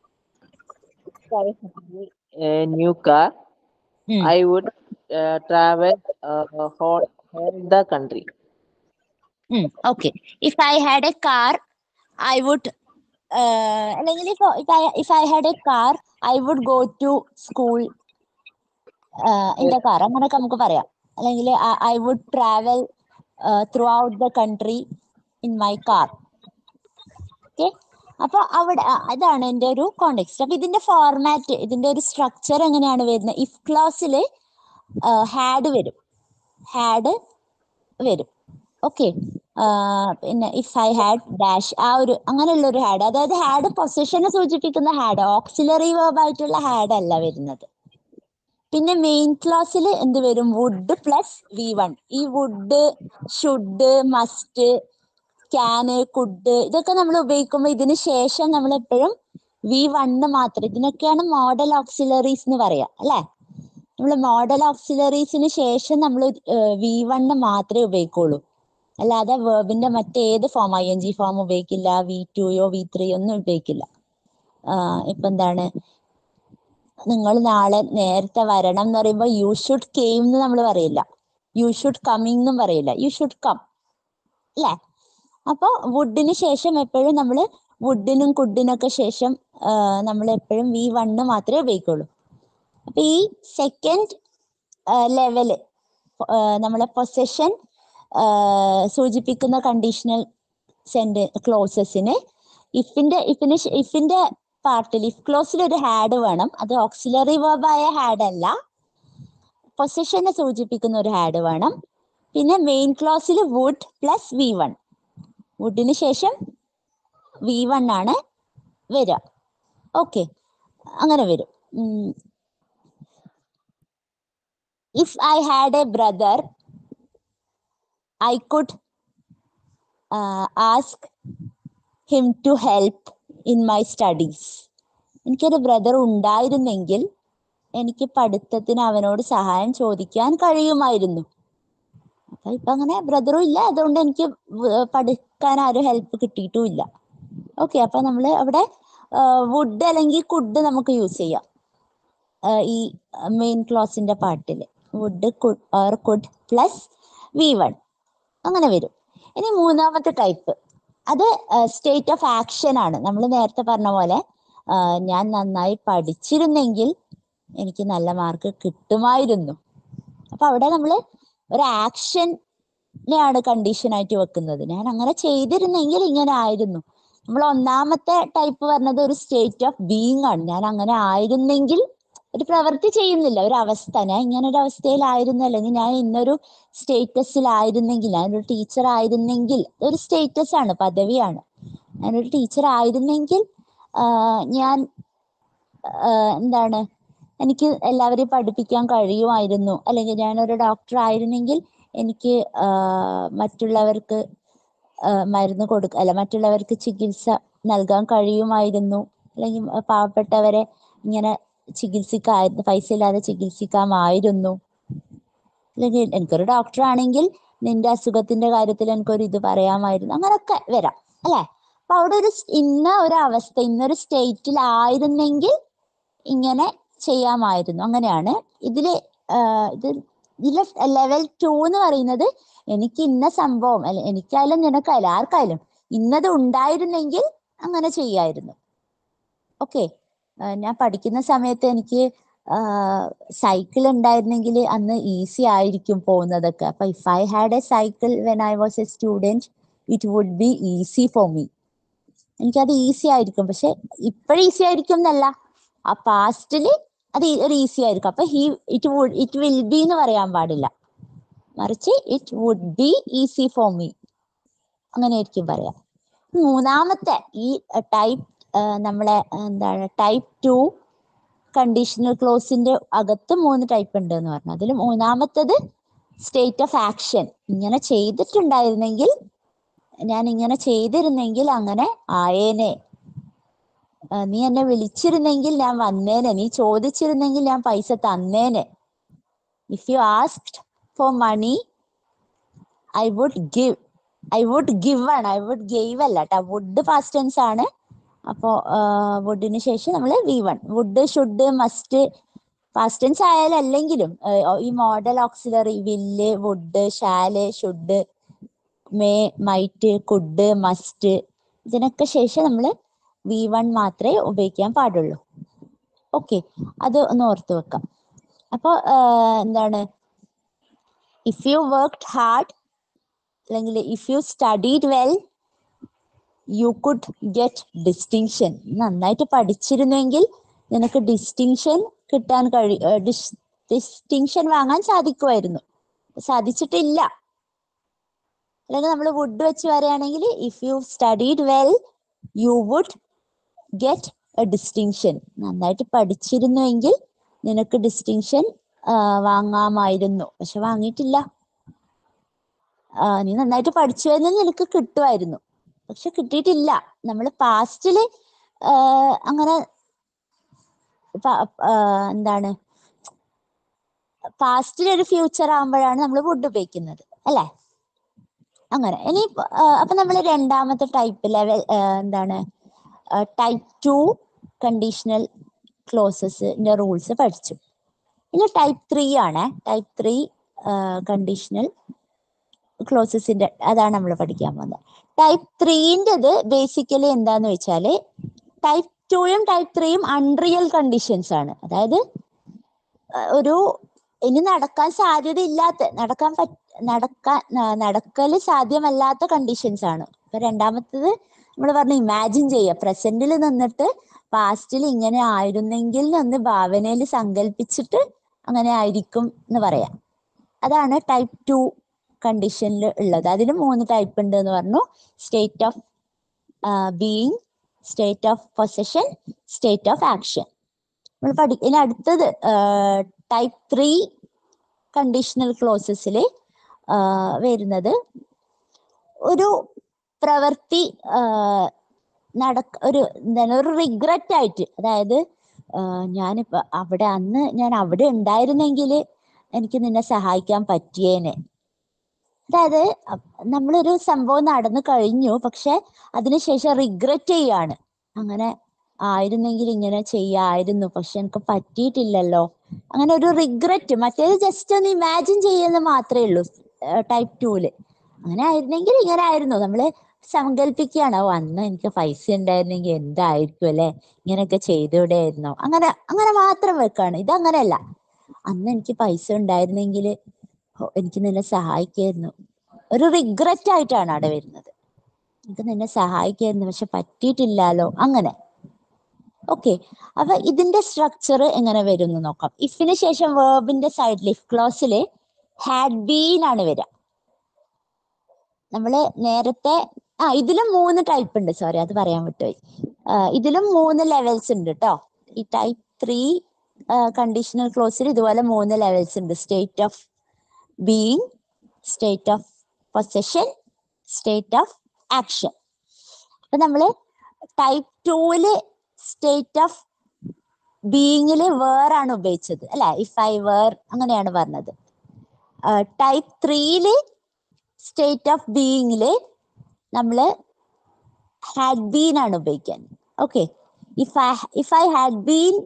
a new car, ഉം. I would uh, travel uh, whole, whole the country. Okay if I had a car I would അല്ലെങ്കിൽ if I had a car I would go to school in the car അങ്ങനെയൊക്കെ നമുക്ക് പറയാം അല്ലെങ്കിൽ I would travel throughout the country in my car okay അപ്പൊ അവിടെ ആ, അതാണ് എൻ്റെ ഒരു കോണ്ടെക്സ്റ്റ് അപ്പൊ ഇതിന്റെ ഫോർമാറ്റ് ഇതിന്റെ ഒരു സ്ട്രക്ചർ എങ്ങനെയാണ് വരുന്നത് ഇഫ് ക്ലാസ്സിൽ ഹാഡ് വരും ഹാഡ് വരും ഓക്കെ പിന്നെ ഇഫ് ഐ ഹാഡ് ഡാഷ് ആ ഒരു അങ്ങനെയുള്ള ഒരു ഹാഡ് അതായത് ഹാഡ് പൊസിഷനെ സൂചിപ്പിക്കുന്ന ഹാഡ് ഓക്സിലറി വേർബ് ആയിട്ടുള്ള ഹാഡ് അല്ല വരുന്നത് പിന്നെ മെയിൻ ക്ലാസ്സിൽ എന്ത് വരും വുഡ് പ്ലസ് വി വൺ ഈ would should must can could ഇതൊക്കെ നമ്മൾ ഉപയോഗിക്കുമ്പോൾ ഇതിന് ശേഷം നമ്മൾ എപ്പോഴും വി വണ്ണ് മാത്രം ഇതിനൊക്കെയാണ് മോഡൽ ഓക്സിലറീസ് എന്ന് പറയാ അല്ലെ നമ്മൾ മോഡൽ ഓക്സിലറീസിന് ശേഷം നമ്മൾ വി വണ്ണ് മാത്രമേ ഉപയോഗിക്കുള്ളൂ അല്ലാതെ വേർബിന്റെ മറ്റേത് form I N G form ഉപയോഗിക്കില്ല വി ടുയോ വി ത്രീയോ ഒന്നും ഉപയോഗിക്കില്ല ആഹ് ഇപ്പൊ എന്താണ് നിങ്ങൾ നാളെ നേരത്തെ വരണം എന്ന് പറയുമ്പോൾ യു ഷുഡ് കെയിം എന്ന് നമ്മൾ പറയില്ല യു ഷുഡ് കമ്മിങ് എന്നും പറയില്ല യു ഷുഡ് കം അല്ലേ അപ്പൊ വുഡിന് ശേഷം എപ്പോഴും നമ്മൾ വുഡിനും കുഡിനൊക്കെ ശേഷം നമ്മൾ എപ്പോഴും വി വണ്ണ് മാത്രമേ ഉപയോഗിക്കുള്ളൂ അപ്പൊ ഈ സെക്കൻഡ് ലെവല് നമ്മളെ പൊസഷൻ സൂചിപ്പിക്കുന്ന കണ്ടീഷണൽ സെന്റ് ക്ലോസസിന് ഇഫിന്റെ ഇഫിന് ശ- ഇഫിന്റെ പാർട്ടിൽ ഇഫ് ക്ലോസിൽ ഒരു ഹാഡ് വേണം അത് ഓക്സിലറി വേർബായ ഹാഡ് അല്ല പൊസിഷനെ സൂചിപ്പിക്കുന്ന ഒരു ഹാഡ് വേണം പിന്നെ മെയിൻ ക്ലോസിൽ വുഡ് പ്ലസ് വി വൺ വുഡിന് ശേഷം വി വൺ ആണ് വരിക ഓക്കെ അങ്ങനെ വരും if I had a brother I could ask him to help in my studies എനിക്കൊരു ബ്രദർ ഉണ്ടായിരുന്നെങ്കിൽ എനിക്ക് പഠിത്തത്തിന് അവനോട് സഹായം ചോദിക്കാൻ കഴിയുമായിരുന്നു അപ്പൊ ഇപ്പൊ അങ്ങനെ ബ്രദറും ഇല്ല അതുകൊണ്ട് എനിക്ക് വ- പഠിക്കാൻ ആരും ഹെൽപ്പ് കിട്ടിയിട്ടും ഇല്ല ഓക്കെ അപ്പൊ നമ്മള് അവിടെ വുഡ് അല്ലെങ്കിൽ കുഡ് നമുക്ക് യൂസ് ചെയ്യാം ആ, ഈ മെയിൻ ക്ലോസിന്റെ പാർട്ടില് would could or could plus V one അങ്ങനെ വരും ഇനി മൂന്നാമത്തെ ടൈപ്പ് അത് സ്റ്റേറ്റ് ഓഫ് ആക്ഷൻ ആണ് നമ്മൾ നേരത്തെ പറഞ്ഞ പോലെ ആ, ഞാൻ നന്നായി പഠിച്ചിരുന്നെങ്കിൽ എനിക്ക് നല്ല മാർക്ക് കിട്ടുമായിരുന്നു അപ്പൊ അവിടെ നമ്മൾ ഒരു ആക്ഷനെയാണ് കണ്ടീഷൻ ആയിട്ട് വെക്കുന്നത് ഞാൻ അങ്ങനെ ചെയ്തിരുന്നെങ്കിൽ ഇങ്ങനെ ആയിരുന്നു നമ്മൾ ഒന്നാമത്തെ ടൈപ്പ് പറഞ്ഞത് ഒരു സ്റ്റേറ്റ് ഓഫ് ബീയിങ് ആണ് ഞാൻ അങ്ങനെ ആയിരുന്നെങ്കിൽ ഒരു പ്രവൃത്തി ചെയ്യുന്നില്ല ഒരു അവസ്ഥ ഞാൻ ഇങ്ങനെ ഒരു അവസ്ഥയിലായിരുന്നു അല്ലെങ്കിൽ ഞാൻ ഇന്നൊരു സ്റ്റേറ്റസിലായിരുന്നെങ്കിൽ ഞാനൊരു ടീച്ചർ ആയിരുന്നെങ്കിൽ ഒരു സ്റ്റേറ്റസ് ആണ് പദവിയാണ് ഞാനൊരു ടീച്ചർ ആയിരുന്നെങ്കിൽ ആഹ് ഞാൻ ആഹ് എന്താണ് എനിക്ക് എല്ലാവരെയും പഠിപ്പിക്കാൻ കഴിയുമായിരുന്നു അല്ലെങ്കിൽ ഞാനൊരു ഡോക്ടർ ആയിരുന്നെങ്കിൽ എനിക്ക് ആഹ് മറ്റുള്ളവർക്ക് ആഹ് മരുന്ന് കൊടുക്ക അല്ല മറ്റുള്ളവർക്ക് ചികിത്സ നൽകാൻ കഴിയുമായിരുന്നു അല്ലെങ്കിൽ പാവപ്പെട്ടവരെ ഇങ്ങനെ ചികിത്സിക്കായിരുന്നു പൈസ ഇല്ലാതെ ചികിത്സിക്കാമായിരുന്നു അല്ലെങ്കിൽ എനിക്കൊരു ഡോക്ടർ ആണെങ്കിൽ നിന്റെ അസുഖത്തിന്റെ കാര്യത്തിൽ എനിക്കൊരു ഇത് പറയാമായിരുന്നു അങ്ങനൊക്കെ വരാം അല്ലെ അപ്പൊ അവിടെ ഒരു സ് ഇന്ന ഒരു അവസ്ഥ ഇന്നൊരു സ്റ്റേറ്റിലായിരുന്നെങ്കിൽ ഇങ്ങനെ ചെയ്യാമായിരുന്നു അങ്ങനെയാണ് ഇതില് ആഹ് ഇത് ഇതിലെ ലെവൽ ടു എന്ന് പറയുന്നത് എനിക്ക് ഇന്ന സംഭവം അല്ലെ എനിക്കായാലും നിനക്കായാലും ആർക്കായാലും ഇന്നത് ഉണ്ടായിരുന്നെങ്കിൽ അങ്ങനെ ചെയ്യായിരുന്നു ഓക്കെ ഞാൻ പഠിക്കുന്ന സമയത്ത് എനിക്ക് സൈക്കിൾ ഉണ്ടായിരുന്നെങ്കിൽ അന്ന് ഈസി ആയിരിക്കും പോകുന്നതൊക്കെ അപ്പൊ if I had a cycle when I was a student it would be easy for me എനിക്കത് ഈസി ആയിരിക്കും പക്ഷെ ഇപ്പോഴും ഈസി ആയിരിക്കും എന്നല്ല ആ പാസ്റ്റില് അത് ഈ- ഒരു ഈസി ആയിരിക്കും അപ്പൊ he it would it will be എന്ന് പറയാൻ പാടില്ല മറിച്ച് it would be easy for me അങ്ങനെ ആയിരിക്കും പറയാം മൂന്നാമത്തെ ഈ ടൈപ്പ് നമ്മളെ ആ, എന്താണ് ടൈപ്പ് ടു കണ്ടീഷണൽ ക്ലോസിന്റെ അകത്ത് മൂന്ന് ടൈപ്പ് ഉണ്ട് എന്ന് പറഞ്ഞു അതിൽ മൂന്നാമത്തത് സ്റ്റേറ്റ് ഓഫ് ആക്ഷൻ ഇങ്ങനെ ചെയ്തിട്ടുണ്ടായിരുന്നെങ്കിൽ ഞാൻ ഇങ്ങനെ ചെയ്തിരുന്നെങ്കിൽ അങ്ങനെ ആയേനെ ആ, നീ എന്നെ വിളിച്ചിരുന്നെങ്കിൽ ഞാൻ വന്നേനെ നീ ചോദിച്ചിരുന്നെങ്കിൽ ഞാൻ പൈസ തന്നേനെ if you asked for money I would give I would give ആണ് ഐ വുഡ് ഗെയ്വ് അല്ല കേട്ടോ വുഡ് പാസ്റ്റ് ടെൻസ് ആണ് അപ്പോ വുഡിന് ശേഷം നമ്മൾ V one would should must past tense ആയാലും അല്ലെങ്കിലും ആ, ഈ modal auxiliary will would shall should may might could must ഇതിനൊക്കെ ശേഷം നമ്മൾ വി വൺ മാത്രമേ ഉപയോഗിക്കാൻ പാടുള്ളൂ ഓക്കെ അത് ഒന്ന് ഓർത്ത് വെക്കാം അപ്പൊ എന്താണ് ഇഫ് യു വർക്ക്ഡ് ഹാർഡ് അല്ലെങ്കിൽ if you studied well you could get distinction നന്നായിട്ട് പഠിച്ചിരുന്നെങ്കിൽ നിനക്ക് ഡിസ്റ്റിങ്ഷൻ കിട്ടാൻ കഴി ഡിസ്റ്റിങ്ഷൻ വാങ്ങാൻ സാധിക്കുമായിരുന്നു സാധിച്ചിട്ടില്ല അല്ലെങ്കിൽ നമ്മൾ വുഡ് വെച്ച് പറയുകയാണെങ്കിൽ if you studied well you would get a distinction നന്നായിട്ട് പഠിച്ചിരുന്നുവെങ്കിൽ നിനക്ക് ഡിസ്റ്റിങ്ഷൻ വാങ്ങാമായിരുന്നു പക്ഷെ വാങ്ങിയിട്ടില്ല ആ, നീ നന്നായിട്ട് പഠിച്ചു എന്ന് നിനക്ക് കിട്ടുമായിരുന്നു പക്ഷെ കിട്ടിയിട്ടില്ല നമ്മൾ പാസ്റ്റില് അങ്ങനെ പ- ആ, എന്താണ് പാസ്റ്റിൽ ഒരു ഫ്യൂച്ചർ ആകുമ്പോഴാണ് നമ്മൾ വുഡ് ഉപയോഗിക്കുന്നത് അല്ലെ അങ്ങനെ ഇനി ഇപ്പ- ആ, അപ്പൊ നമ്മൾ രണ്ടാമത്തെ ടൈപ്പ് ലെവൽ എന്താണ് ടൈപ്പ് ടു കണ്ടീഷണൽ ക്ലോസസിന്റെ റൂൾസ് പഠിച്ചു ഇനി ടൈപ്പ് ത്രീ ആണ് ടൈപ്പ് ത്രീ കണ്ടീഷണൽ ക്ലോസസിന്റെ അതാണ് നമ്മൾ പഠിക്കാൻ പോകുന്നത് ടൈപ്പ് ത്രീൻ്റെത് ബേസിക്കലി എന്താന്ന് വെച്ചാല് ടൈപ്പ് ടുയും ടൈപ്പ് ത്രീയും അൺറിയൽ കണ്ടീഷൻസ് ആണ് അതായത് ആ, ഒരു ഇനി നടക്കാൻ സാധ്യത ഇല്ലാത്ത നടക്കാൻ പറ്റ നടക്കാൻ ന- നടക്കല് സാധ്യമല്ലാത്ത കണ്ടീഷൻസ് ആണ് ഇപ്പൊ രണ്ടാമത്തത് നമ്മൾ പറഞ്ഞു ഇമാജിൻ ചെയ്യുക പ്രസന്റിൽ നിന്നിട്ട് പാസ്റ്റിൽ ഇങ്ങനെ ആയിരുന്നെങ്കിൽ എന്ന് ഭാവനയിൽ സങ്കല്പിച്ചിട്ട് അങ്ങനെ ആയിരിക്കും എന്ന് പറയാം അതാണ് ടൈപ്പ് ടു കണ്ടീഷനിൽ ഉള്ളത് അതിന് മൂന്ന് ടൈപ്പ് ഉണ്ട് എന്ന് പറഞ്ഞു state of being state of possession state of action നമ്മൾ പഠി ഇനി അടുത്തത് ടൈപ്പ് ത്രീ കണ്ടീഷണൽ ക്ലോസസിൽ വരുന്നത് ഒരു പ്രവൃത്തി ആ, നടക്ക ഒരു എന്താണ് ഒരു റിഗ്രറ്റ് ആയിട്ട് അതായത് ആ, ഞാനിപ്പോ അവിടെ അന്ന് ഞാൻ അവിടെ ഉണ്ടായിരുന്നെങ്കിൽ എനിക്ക് നിന്നെ സഹായിക്കാൻ പറ്റിയേനെ അതായത് അ- നമ്മളൊരു സംഭവം നടന്നു കഴിഞ്ഞു പക്ഷെ അതിനുശേഷം റിഗ്രറ്റ് ചെയ്യാണ് അങ്ങനെ ആയിരുന്നെങ്കിൽ ഇങ്ങനെ ചെയ്യായിരുന്നു പക്ഷെ എനിക്ക് പറ്റിയിട്ടില്ലല്ലോ അങ്ങനെ ഒരു റിഗ്രറ്റ് മറ്റേത് ജസ്റ്റ് ഒന്ന് ഇമാജിൻ ചെയ്യുന്ന മാത്രമേ ഉള്ളൂ ടൈപ്പ് ടൂല് അങ്ങനെ ആയിരുന്നെങ്കിൽ ഇങ്ങനെ ആയിരുന്നു നമ്മള് സങ്കല്പിക്കുകയാണ് ഓ അന്ന് എനിക്ക് പൈസ ഉണ്ടായിരുന്നെങ്കിൽ എന്തായിരിക്കും അല്ലെ ഇങ്ങനെയൊക്കെ ചെയ്തുകൂടെയായിരുന്നോ അങ്ങനെ അങ്ങനെ മാത്രം വെക്കാണ് ഇതങ്ങനെയല്ല അന്ന് എനിക്ക് പൈസ ഉണ്ടായിരുന്നെങ്കിൽ എനിക്ക് നിന്നെ സഹായിക്കായിരുന്നു ഒരു റിഗ്രറ്റ് ആയിട്ടാണ് അവിടെ വരുന്നത് എനിക്ക് നിന്നെ സഹായിക്കായിരുന്നു പക്ഷെ പറ്റിയിട്ടില്ലല്ലോ അങ്ങനെ ഓക്കെ അപ്പൊ ഇതിന്റെ സ്ട്രക്ചർ എങ്ങനെ വരും എന്ന് നോക്കാം ഇഫിന് ശേഷം വേർബിന്റെ സൈഡിൽ ഇഫ് ക്ലോസില് ഹാഡ് ബീൻ ആണ് വരിക നമ്മള് നേരത്തെ ആ ഇതിലും മൂന്ന് ടൈപ്പ് ഉണ്ട് സോറി അത് പറയാൻ വിട്ടുപോയി ആ, ഇതിലും മൂന്ന് ലെവൽസ് ഉണ്ട് കേട്ടോ ഈ ടൈപ്പ് ത്രീ കണ്ടീഷണൽ ക്ലോസിൽ ഇതുപോലെ മൂന്ന് ലെവൽസ് ഉണ്ട് state of being state of possession state of action അപ്പൊ നമ്മള് ടൈപ്പ് ടൂവില് സ്റ്റേറ്റ് ഓഫ് ബീയിങ്ങില് വേറാണ് ഉപയോഗിച്ചത് അല്ലെ ഇഫ് ഐ വേർ അങ്ങനെയാണ് പറഞ്ഞത് ടൈപ്പ് ത്രീയില് സ്റ്റേറ്റ് ഓഫ് ബീയിങ്ങില് നമ്മള് ഹാഡ് ബീൻ ആണ് ഉപയോഗിക്കാൻ okay if I if I had been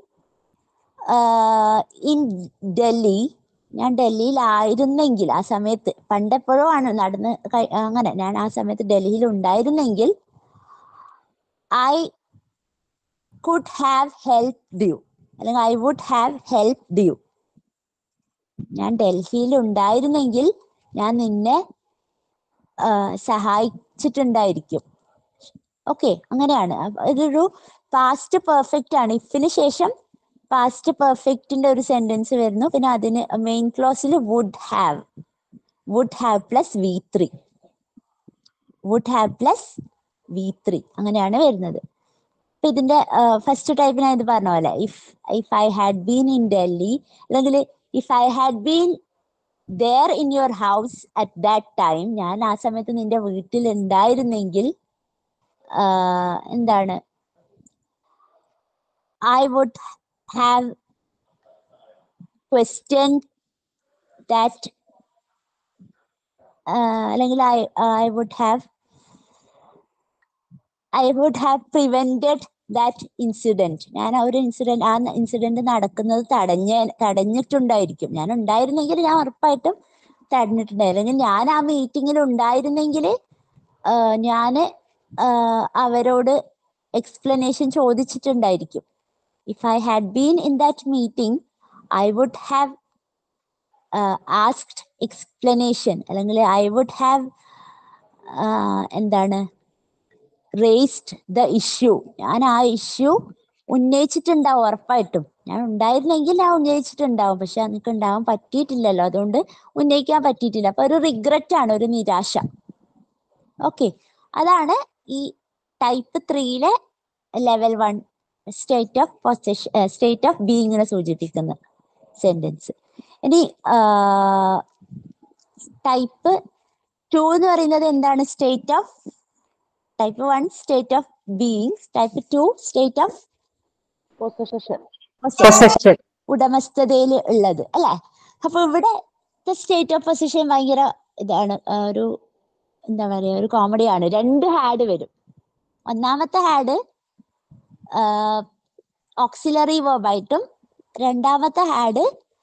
in Delhi ഞാൻ ഡൽഹിയിലായിരുന്നെങ്കിൽ ആ സമയത്ത് പണ്ടെപ്പോഴോ ആണ് നടന്ന് കഴി- അങ്ങനെ ഞാൻ ആ സമയത്ത് ഡൽഹിയിൽ ഉണ്ടായിരുന്നെങ്കിൽ I could have help you അല്ലെങ്കിൽ I would have help you ഞാൻ ഡൽഹിയിൽ ഉണ്ടായിരുന്നെങ്കിൽ ഞാൻ നിന്നെ ആ, സഹായിച്ചിട്ടുണ്ടായിരിക്കും ഓക്കെ അങ്ങനെയാണ് അപ്പൊ ഇതൊരു പാസ്റ്റ് പെർഫെക്റ്റ് ആണ് ഇഫിന് ശേഷം പാസ്റ്റ് പെർഫെക്റ്റിന്റെ ഒരു സെന്റൻസ് വരുന്നു പിന്നെ അതിന് മെയിൻ ക്ലോസിൽ would have would have plus V three would have plus V three അങ്ങനെയാണ് വരുന്നത് അപ്പൊ ഇതിന്റെ ഫസ്റ്റ് ടൈപ്പ് ഞാൻ ഇത് പറഞ്ഞ പോലെ if if I had been in Delhi അല്ലെങ്കിൽ if I had been there in your house at that time ഞാൻ ആ സമയത്ത് നിന്റെ വീട്ടിൽ ഉണ്ടായിരുന്നെങ്കിൽ ആഹ് എന്താണ് I would have question that അല്ലെങ്കിൽ I I would have I would have prevented that incident ഞാൻ ആ ഒരു ഇൻസിഡന്റ് ആ ഇൻസിഡന്റ് നടക്കുന്നത് തടഞ്ഞ തടഞ്ഞിട്ടുണ്ടായിരിക്കും ഞാൻ ഉണ്ടായിരുന്നെങ്കിൽ ഞാൻ ഉറപ്പായിട്ടും തടഞ്ഞിട്ടുണ്ടായിരുന്നു അല്ലെങ്കിൽ ഞാൻ ആ മീറ്റിങ്ങിൽ ഉണ്ടായിരുന്നെങ്കിൽ ഞാന് ആഹ് അവരോട് എക്സ്പ്ലനേഷൻ ചോദിച്ചിട്ടുണ്ടായിരിക്കും if I had been in that meeting I would have asked explanation അല്ലെങ്കിൽ ഐ വുഡ് ഹാവ് എന്താണ് റേസ്ഡ് ദ ഇഷ്യൂ ഞാൻ ആ ഇഷ്യൂ ഉന്നയിച്ചിട്ടുണ്ടാവും ഉറപ്പായിട്ടും ഞാൻ ഉണ്ടായിരുന്നെങ്കിൽ ഞാൻ ഉന്നയിച്ചിട്ടുണ്ടാവും പക്ഷെ എനിക്ക് ഉണ്ടാവാൻ പറ്റിയിട്ടില്ലല്ലോ അതുകൊണ്ട് ഉന്നയിക്കാൻ പറ്റിയിട്ടില്ല അപ്പൊ ഒരു റിഗ്രറ്റ് ആണ് ഒരു നിരാശ ഓക്കെ അതാണ് ഈ ടൈപ്പ് ത്രീയിലെ level one state of possession state of ബീയിങ്ങിനെ സൂചിപ്പിക്കുന്ന സെന്റൻസ് ഇനി ടൈപ്പ് ടു എന്ന് പറയുന്നത് എന്താണ് state of type one state of being type two state of possession Possession. ഉടമസ്ഥതയിൽ ഉള്ളത് അല്ലെ അപ്പൊ ഇവിടെ സ്റ്റേറ്റ് ഓഫ് പൊസിഷൻ ഭയങ്കര ഇതാണ് ആ, ഒരു എന്താ പറയാ ഒരു കോമഡിയാണ് രണ്ട് ഹാഡ് വരും ഒന്നാമത്തെ ഹാഡ് ഓക്സിലറി വേർബായിട്ടും രണ്ടാമത്തെ ഹാഡ്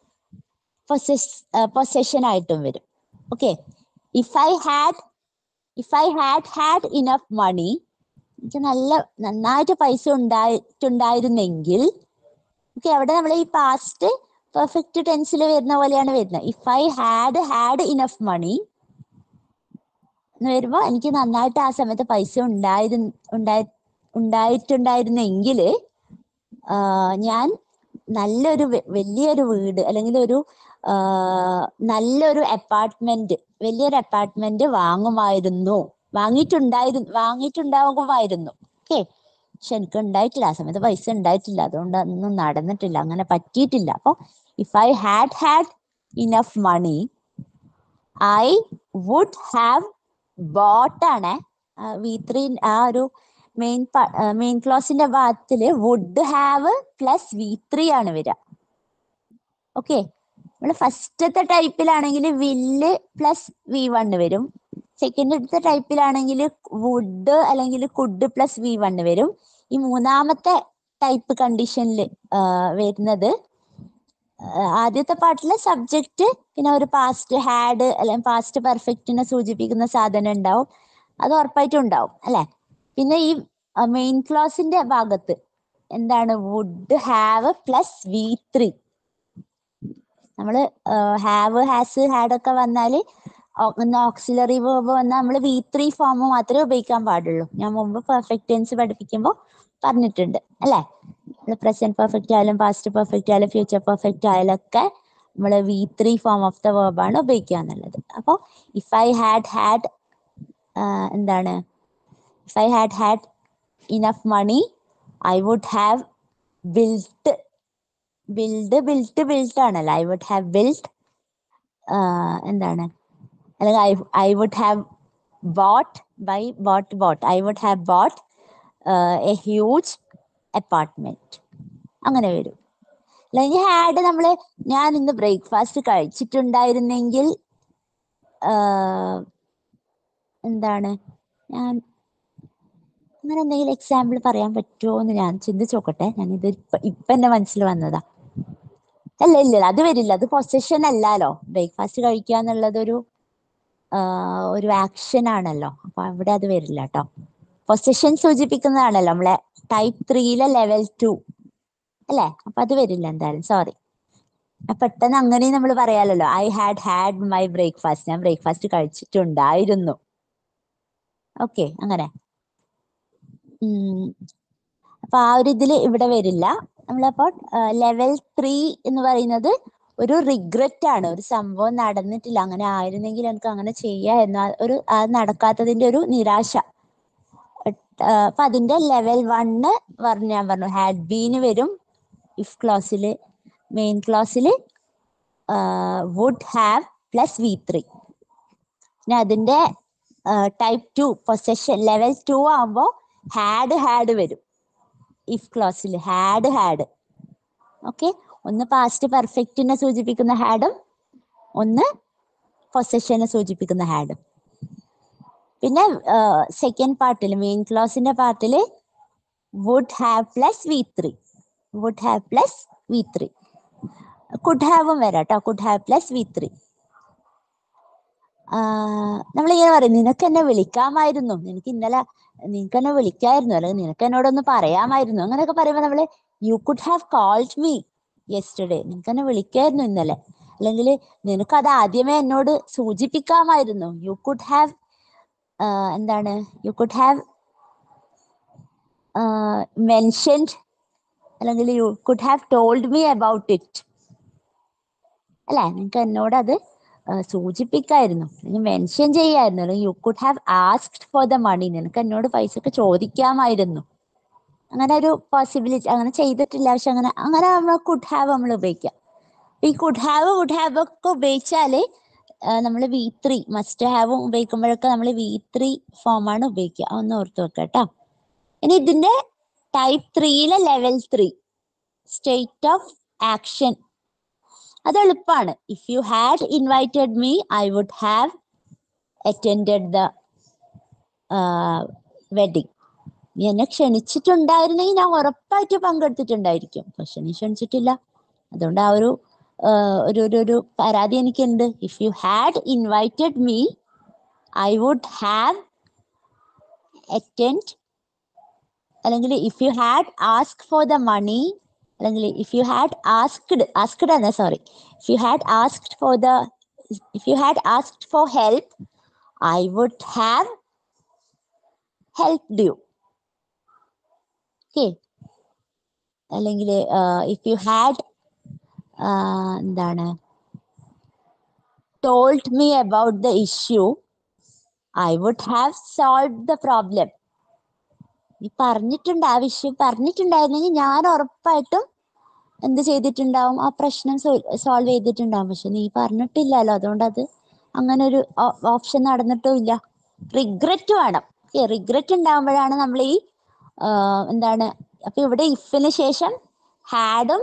പൊസഷൻ ആയിട്ടും വരും okay if I had if I had had enough money എനിക്ക് നല്ല നന്നായിട്ട് പൈസ ഉണ്ടായിട്ടുണ്ടായിരുന്നെങ്കിൽ ഓക്കെ അവിടെ നമ്മൾ ഈ പാസ്റ്റ് പെർഫെക്റ്റ് ടെൻസിൽ വരുന്ന പോലെയാണ് വരുന്നത് if I had had enough money എന്ന് വരുമ്പോ എനിക്ക് നന്നായിട്ട് ആ സമയത്ത് പൈസ ഉണ്ടായിരുന്നു ഉണ്ടായി ഉണ്ടായിട്ടുണ്ടായിരുന്നെങ്കിൽ ഞാൻ നല്ലൊരു വെ- വലിയൊരു വീട് അല്ലെങ്കിൽ ഒരു ആ, നല്ലൊരു അപ്പാർട്ട്മെന്റ് വലിയൊരു അപ്പാർട്ട്മെന്റ് വാങ്ങുമായിരുന്നു വാങ്ങിയിട്ടുണ്ടായിരുന്നു വാങ്ങിയിട്ടുണ്ടാകുമായിരുന്നു ഓക്കെ പക്ഷെ എനിക്ക് ഉണ്ടായിട്ടില്ല ആ സമയത്ത് പൈസ ഉണ്ടായിട്ടില്ല അതുകൊണ്ട് അതൊന്നും നടന്നിട്ടില്ല അങ്ങനെ പറ്റിയിട്ടില്ല അപ്പൊ if I had had enough money I would have ബോട്ടാണ് വി ത്രീ ആ ഒരു മെയിൻ മെയിൻ ക്ലോസിന്റെ ഭാഗത്തില് would have plus V three ആണ് വരിക ഓക്കെ നമ്മള് ഫസ്റ്റത്തെ ടൈപ്പിലാണെങ്കിൽ വില്ല് പ്ലസ് വി വണ് വരും സെക്കൻഡത്തെ ടൈപ്പിലാണെങ്കിൽ വുഡ് അല്ലെങ്കിൽ കുഡ് പ്ലസ് വി വണ് വരും ഈ മൂന്നാമത്തെ ടൈപ്പ് കണ്ടീഷനിൽ വരുന്നത് ആ, ആദ്യത്തെ പാട്ടില് സബ്ജക്റ്റ് പിന്നെ ഒരു പാസ്റ്റ് ഹാഡ് അല്ലെങ്കിൽ പാസ്റ്റ് പെർഫെക്റ്റിനെ സൂചിപ്പിക്കുന്ന സാധനം ഉണ്ടാവും അത് ഉറപ്പായിട്ടും ഉണ്ടാവും അല്ലെ പിന്നെ ഈ മെയിൻ ക്ലോസിന്റെ ഭാഗത്ത് എന്താണ് would have plus V three നമ്മള് ഹാവ് ഹാസ് ഹാഡ് ഒക്കെ വന്നാല് ഓക്സിലറി വേർബ് വന്നാൽ നമ്മൾ വി ത്രീ ഫോം മാത്രമേ ഉപയോഗിക്കാൻ പാടുള്ളൂ ഞാൻ മുമ്പ് പെർഫെക്റ്റ് ടെൻസ് പഠിപ്പിക്കുമ്പോൾ പറഞ്ഞിട്ടുണ്ട് അല്ലേ നമ്മൾ പ്രസന്റ് പെർഫെക്റ്റ് ആയാലും പാസ്റ്റ് പെർഫെക്റ്റ് ആയാലും ഫ്യൂച്ചർ പെർഫെക്റ്റ് ആയാലും ഒക്കെ നമ്മൾ V three form of the വേർബാണ് ഉപയോഗിക്കുക എന്നുള്ളത് അപ്പോൾ ഇഫ് ഐ ഹാഡ് ഹാഡ് എന്താണ് if I had had enough money I would have built build built built ആണല്ലോ ഐ വുഡ് ഹാവ് ബിൽറ്റ് എന്താണ് അല്ലെങ്കിൽ I I would have bought buy bought bought I would have bought a huge apartment അങ്ങനെ വരും അല്ലെങ്കിൽ had നമ്മൾ ഞാൻ ഇന്ന് breakfast കഴിച്ചിട്ടുണ്ടായിരുന്നെങ്കിൽ ആഹ്, എന്താണ് ഞാൻ അങ്ങനെ എന്തെങ്കിലും എക്സാമ്പിൾ പറയാൻ പറ്റുമോ എന്ന് ഞാൻ ചിന്തിച്ച് നോക്കട്ടെ ഞാൻ ഇത് ഇപ്പൊ ഇപ്പൊ എന്റെ മനസ്സിൽ വന്നതാ അല്ല ഇല്ല ഇല്ല, അത് വരില്ല അത് പൊസിഷൻ അല്ലല്ലോ ബ്രേക്ക്ഫാസ്റ്റ് കഴിക്കുക എന്നുള്ളത് ഒരു ആഹ്, ഒരു ആക്ഷൻ ആണല്ലോ അപ്പൊ അവിടെ അത് വരില്ല കേട്ടോ പൊസിഷൻ സൂചിപ്പിക്കുന്നതാണല്ലോ നമ്മളെ ടൈപ്പ് ത്രീയിലെ ലെവൽ ടു അല്ലേ അപ്പൊ അത് വരില്ല എന്തായാലും സോറി പെട്ടെന്ന് അങ്ങനെ നമ്മൾ പറയാലല്ലോ I had had my breakfast ഞാൻ ബ്രേക്ക്ഫാസ്റ്റ് കഴിച്ചിട്ടുണ്ടായിരുന്നു ഓക്കെ അങ്ങനെ ഉം. അപ്പൊ ആ ഒരു ഇതില് ഇവിടെ വരില്ല നമ്മളപ്പോ ലെവൽ ത്രീ എന്ന് പറയുന്നത് ഒരു റിഗ്രറ്റ് ആണ് ഒരു സംഭവം നടന്നിട്ടില്ല അങ്ങനെ ആയിരുന്നെങ്കിൽ എനിക്ക് അങ്ങനെ ചെയ്യാമായിരുന്നു ആ ഒരു അത് നടക്കാത്തതിന്റെ ഒരു നിരാശ ആ, അപ്പൊ അതിന്റെ ലെവൽ വണ്ണ് പറഞ്ഞു ഞാൻ പറഞ്ഞു ഹാഡ് ബീന് വരും ഇഫ് ക്ലോസില് മെയിൻ ക്ലോസില് would have plus V three പിന്നെ അതിന്റെ type two possession level two ആകുമ്പോൾ ഹാഡ് ഹാഡ് വരും ഇഫ് ക്ലോസിൽ ഹാഡ് ഹാഡ് ഓക്കെ ഒന്ന് പാസ്റ്റ് പെർഫെക്റ്റിനെ സൂചിപ്പിക്കുന്ന ഹാഡും ഒന്ന് പൊസഷനെ സൂചിപ്പിക്കുന്ന ഹാഡും പിന്നെ സെക്കൻഡ് പാർട്ടിൽ മെയിൻ ക്ലോസിന്റെ പാർട്ടിൽ would have plus V three would have plus V three could ഹാവും വരാം കേട്ടോ could have plus V three നമ്മളിങ്ങനെ പറയും നിനക്ക് എന്നെ വിളിക്കാമായിരുന്നു നിനക്ക് ഇന്നലെ നിനക്ക് എന്നെ വിളിക്കായിരുന്നു അല്ലെങ്കിൽ നിനക്ക് എന്നോടൊന്ന് പറയാമായിരുന്നു അങ്ങനെയൊക്കെ പറയുമ്പോൾ നമ്മള് you could have called me yesterday നിനക്ക് എന്നെ വിളിക്കായിരുന്നു ഇന്നലെ അല്ലെങ്കിൽ നിനക്ക് അത് ആദ്യമേ എന്നോട് സൂചിപ്പിക്കാമായിരുന്നു യു കുഡ് ഹാവ് എന്താണ് യു കുഡ് ഹാവ് മെൻഷൻഡ് അല്ലെങ്കിൽ you could have told me about it അല്ലെ നിനക്ക് എന്നോട് അത് ആ, സൂചിപ്പിക്കായിരുന്നു അല്ലെങ്കിൽ മെൻഷൻ ചെയ്യായിരുന്നു അല്ലെങ്കിൽ you could have asked for the money നിനക്ക് എന്നോട് പൈസ ഒക്കെ ചോദിക്കാമായിരുന്നു അങ്ങനെ ഒരു പോസിബിലിറ്റി അങ്ങനെ ചെയ്തിട്ടില്ല പക്ഷെ അങ്ങനെ അങ്ങനെ നമ്മൾ കുഡ് ഹാവ് നമ്മൾ ഉപയോഗിക്കാം ഈ കുഡ് ഹാവ് വുഡ് ഹാവ് ഒക്കെ ഉപയോഗിച്ചാല് നമ്മൾ വി ത്രീ മസ്റ്റ് ഹാവും ഉപയോഗിക്കുമ്പോഴൊക്കെ നമ്മൾ വി ത്രീ ഫോമാണ് ഉപയോഗിക്കുക ഒന്ന് ഓർത്ത് വെക്കാം കേട്ടോ ഇനി ഇതിന്റെ ടൈപ്പ് ത്രീയിലെ level three state of action അത് എളുപ്പമാണ് if you had invited me I would have attended the wedding നീ എന്നെ ക്ഷണിച്ചിട്ടുണ്ടായിരുന്നെങ്കിൽ ഞാൻ ഉറപ്പായിട്ട് പങ്കെടുത്തിട്ടുണ്ടായിരിക്കും പക്ഷെ നീ ക്ഷണിച്ചിട്ടില്ല അതുകൊണ്ട് ആ ഒരു ആ, ഒരു ഒരു ഒരു പരാതി എനിക്കുണ്ട് if you had invited me I would have attend അല്ലെങ്കിൽ if you had ask for the money അല്ലെങ്കിൽ if you had asked asked ആണ് sorry if you had asked for the if you had asked for help I would have helped you okay അല്ലെങ്കിൽ if you had എന്താണ് told me about the issue I would have solve the problem നീ പറഞ്ഞിട്ടുണ്ട് ആ വിഷയം പറഞ്ഞിട്ടുണ്ടായിരുന്നെങ്കിൽ ഞാൻ ഉറപ്പായിട്ടും എന്ത് ചെയ്തിട്ടുണ്ടാവും ആ പ്രശ്നം സോൾവ് ചെയ്തിട്ടുണ്ടാവും പക്ഷെ നീ പറഞ്ഞിട്ടില്ലല്ലോ അതുകൊണ്ട് അത് അങ്ങനെ ഒരു ഓപ്ഷൻ നടന്നിട്ടും ഇല്ല റിഗ്രറ്റ് വേണം റിഗ്രറ്റ് ഉണ്ടാകുമ്പോഴാണ് നമ്മൾ ഈ ആ, എന്താണ് അപ്പൊ ഇവിടെ ഇഫിന് ശേഷം ഹാഡും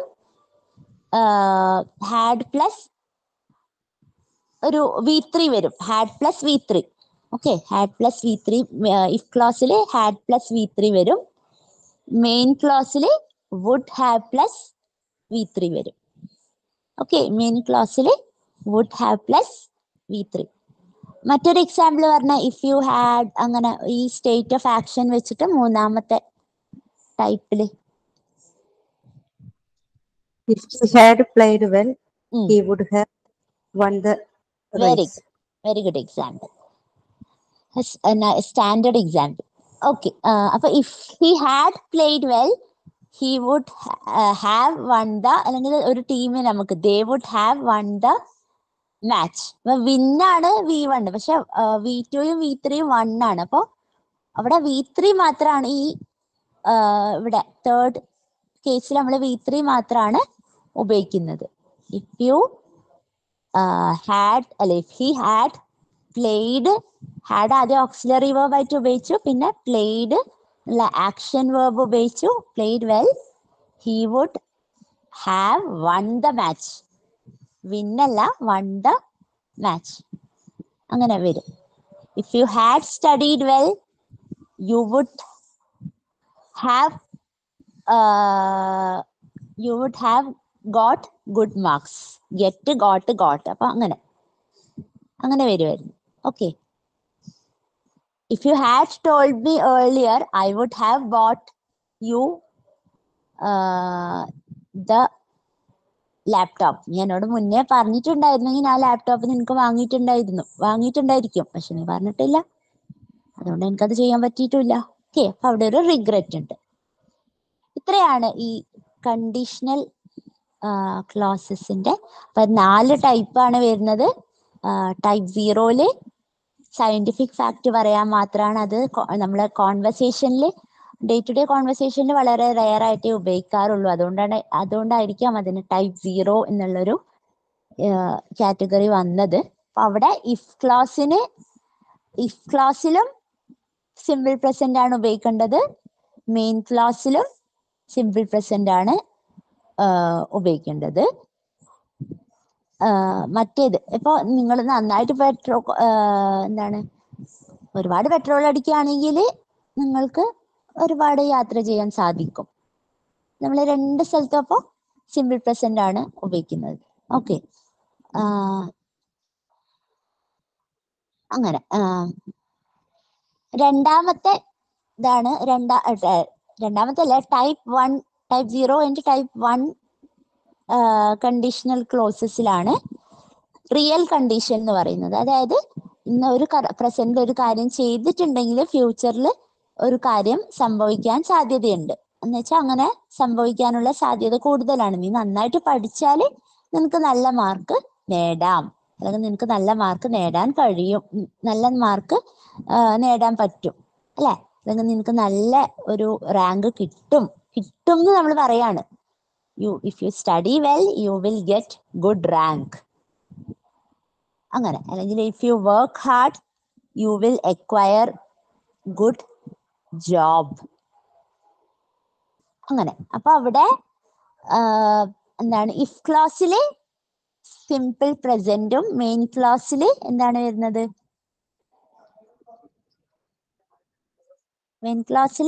ഹാഡ് പ്ലസ് ഒരു വി ത്രീ വരും had plus V three okay had plus V three if ക്ലോസിൽ ഹാഡ് പ്ലസ് വി ത്രീ വരും മെയിൻ ക്ലോസിൽ would have plus V three വരും ഓക്കെ മെയിൻ ക്ലോസിൽ would have plus V three മറ്റൊരു example പറഞ്ഞ if you had അങ്ങനെ ഈ state of action വെച്ചിട്ട് മൂന്നാമത്തെ ടൈപ്പില് If he had played well, Mm. he would have won the Very race. Very good example standard example okay അപ്പൊ if he had played well he would have won the അല്ലെങ്കിൽ ഒരു ടീമിന് നമുക്ക് they would have won the match അപ്പൊ വിന്നാണ് V one പക്ഷെ V ടുയും V ത്രീയും വൺ ആണ് അപ്പൊ അവിടെ വി ത്രീ മാത്രമാണ് ഈ ആ, ഇവിടെ തേർഡ് കേസിൽ നമ്മൾ വി ത്രീ മാത്രമാണ് ഉപയോഗിക്കുന്നത് ഇഫ് യു ഹാഡ് അല്ലെ if he had played had ആദ്യം ഓക്സിലറി വേർബ് ആയിട്ട് ഉപയോഗിച്ചു പിന്നെ പ്ലേഡ് ഉള്ള ആക്ഷൻ വേർബ് ഉപയോഗിച്ചു played well he would have won the match വിന്നല്ല വൺ ദ മാച്ച് അങ്ങനെ വരും if you had studied well you would have you would have got good marks get got got അപ്പൊ അങ്ങനെ അങ്ങനെ വരുമായിരുന്നു ഓക്കെ if you had told me earlier I would have boat U the laptop നീ എന്നോട് മുന്നേ പറഞ്ഞിട്ടുണ്ടായിരുന്നെങ്കിൽ ആ ലാപ്ടോപ്പ് നിനക്ക് വാങ്ങിയിട്ടുണ്ടായിരുന്നു വാങ്ങിയിട്ടുണ്ടായിരിക്കും പക്ഷെ നീ പറഞ്ഞിട്ടില്ല അതുകൊണ്ട് എനിക്കത് ചെയ്യാൻ പറ്റിയിട്ടില്ല ഓക്കെ അപ്പൊ അവിടെ ഒരു റിഗ്രറ്റ് ഉണ്ട് ഇത്രയാണ് ഈ കണ്ടീഷണൽ ക്ലോസസിന്റെ അപ്പൊ നാല് ടൈപ്പാണ് വരുന്നത് ടൈപ്പ് സീറോയില് സയന്റിഫിക് ഫാക്ട് പറയാൻ മാത്രമാണ് അത് നമ്മളെ കോൺവെർസേഷനിൽ ഡേ ടു ഡേ കോൺവെർസേഷനിൽ വളരെ റെയർ ആയിട്ടേ ഉപയോഗിക്കാറുള്ളൂ അതുകൊണ്ടാണ് അതുകൊണ്ടായിരിക്കാം അതിന് ടൈപ്പ് സീറോ എന്നുള്ളൊരു കാറ്റഗറി വന്നത് അപ്പൊ അവിടെ ഇഫ് ക്ലാസ്സിന് ഇഫ് ക്ലാസ്സിലും സിമ്പിൾ പ്രസന്റ് ആണ് ഉപയോഗിക്കേണ്ടത് മെയിൻ ക്ലാസ്സിലും സിമ്പിൾ പ്രസന്റ് ആണ് ആ, ഉപയോഗിക്കേണ്ടത് ആ, മറ്റേത് ഇപ്പൊ നിങ്ങൾ നന്നായിട്ട് പെട്രോൾ എന്താണ് ഒരുപാട് പെട്രോൾ അടിക്കുകയാണെങ്കിൽ നിങ്ങൾക്ക് ഒരുപാട് യാത്ര ചെയ്യാൻ സാധിക്കും നമ്മൾ രണ്ട് സ്ഥലത്തും അപ്പോൾ സിമ്പിൾ പ്രസന്റ് ആണ് ഉപയോഗിക്കുന്നത് ഓക്കെ അങ്ങനെ ആ, രണ്ടാമത്തെ ഇതാണ് രണ്ടാ ഏ, രണ്ടാമത്തെ അല്ല type one type zero and type one conditional ക്ലോസസിലാണ് റിയൽ കണ്ടീഷൻ എന്ന് പറയുന്നത് അതായത് ഇന്ന് ഒരു പ്രസന്റിൽ ഒരു കാര്യം ചെയ്തിട്ടുണ്ടെങ്കിൽ ഫ്യൂച്ചറിൽ ഒരു കാര്യം സംഭവിക്കാൻ സാധ്യതയുണ്ട് എന്ന് വെച്ചാൽ അങ്ങനെ സംഭവിക്കാനുള്ള സാധ്യത കൂടുതലാണ് നീ നന്നായിട്ട് പഠിച്ചാൽ നിനക്ക് നല്ല മാർക്ക് നേടാം അല്ലെങ്കിൽ നിനക്ക് നല്ല മാർക്ക് നേടാൻ കഴിയും ഉം, നല്ല മാർക്ക് നേടാൻ പറ്റും അല്ലെ അല്ലെങ്കിൽ നിനക്ക് നല്ല ഒരു റാങ്ക് കിട്ടും കിട്ടും എന്ന് നമ്മൾ പറയാണ് you if you study well you will get good rank അങ്ങനെ അല്ലെങ്കിൽ if you work hard you will acquire good job അങ്ങനെ അപ്പൊ അവിടെ ആഹ്, എന്താണ് ഇഫ് ക്ലാസ്സില് സിമ്പിൾ പ്രസന്റും മെയിൻ ക്ലാസ്സിൽ എന്താണ് വരുന്നത് മെയിൻ ക്ലാസ്സിൽ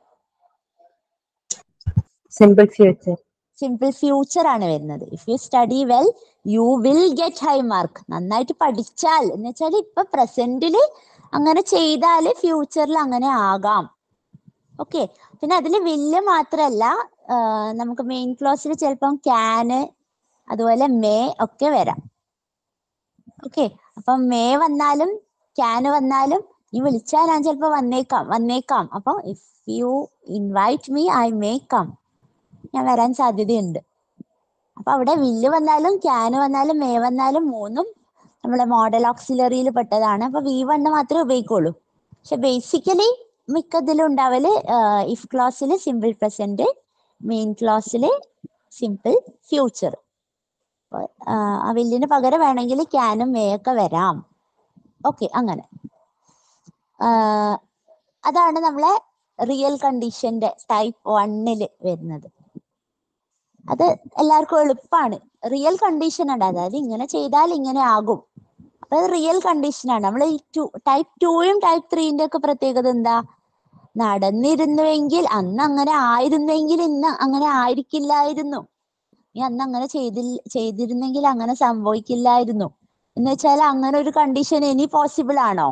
സിമ്പിൾ ഫ്യൂച്ചർ സിമ്പിൾ ഫ്യൂച്ചർ ആണ് വരുന്നത് if you study well you will get high mark നന്നായിട്ട് പഠിച്ചാൽ എന്ന് വെച്ചാൽ ഇപ്പൊ പ്രസന്റില് അങ്ങനെ ചെയ്താല് ഫ്യൂച്ചറിൽ അങ്ങനെ ആകാം ഓക്കെ പിന്നെ അതിൽ വില്ല് മാത്രല്ല ആഹ് നമുക്ക് മെയിൻ ക്ലോസിൽ ചിലപ്പം ക്യാന് അതുപോലെ മേ ഒക്കെ വരാം ഓക്കെ അപ്പം മേ വന്നാലും ക്യാന് വന്നാലും നീ വിളിച്ചാൽ ഞാൻ ചിലപ്പോ വന്നേക്കാം വന്നേക്കാം അപ്പൊ if you invite me I may come ഞാൻ വരാൻ സാധ്യതയുണ്ട് അപ്പൊ അവിടെ വില്ല് വന്നാലും ക്യാന് വന്നാലും മേ വന്നാലും മൂന്നും നമ്മളെ മോഡൽ ഓക്സിലറിയിൽ പെട്ടതാണ് അപ്പൊ വി വണ്ണ് മാത്രമേ ഉപയോഗിക്കുള്ളൂ പക്ഷെ ബേസിക്കലി മിക്കതിലും ഉണ്ടാവല് ഇഫ് ക്ലാസ്സിൽ സിമ്പിൾ പ്രസന്റ് മെയിൻ ക്ലാസ്സിൽ സിമ്പിൾ ഫ്യൂച്ചർ ആ വില്ലിന് പകരം വേണമെങ്കിൽ ക്യാനും മേ ഒക്കെ വരാം ഓക്കെ അങ്ങനെ ആ, അതാണ് നമ്മളെ റിയൽ കണ്ടീഷന്റെ ടൈപ്പ് വണ്ണില് വരുന്നത് അത് എല്ലാവർക്കും എളുപ്പമാണ് റിയൽ കണ്ടീഷൻ ആണ് അതായത് ഇങ്ങനെ ചെയ്താൽ ഇങ്ങനെ ആകും അപ്പൊ അത് റിയൽ കണ്ടീഷൻ ആണ് നമ്മൾ ഈ ടു ടൈപ്പ് ടൂയും ടൈപ്പ് ത്രീന്റെ ഒക്കെ പ്രത്യേകത എന്താ നടന്നിരുന്നുവെങ്കിൽ അന്ന് അങ്ങനെ ആയിരുന്നെങ്കിൽ ഇന്ന് അങ്ങനെ ആയിരിക്കില്ലായിരുന്നു നീ അന്ന് അങ്ങനെ ചെയ്തില്ല ചെയ്തിരുന്നെങ്കിൽ അങ്ങനെ സംഭവിക്കില്ലായിരുന്നു എന്ന് വെച്ചാൽ അങ്ങനെ ഒരു കണ്ടീഷൻ ഇനി പോസിബിൾ ആണോ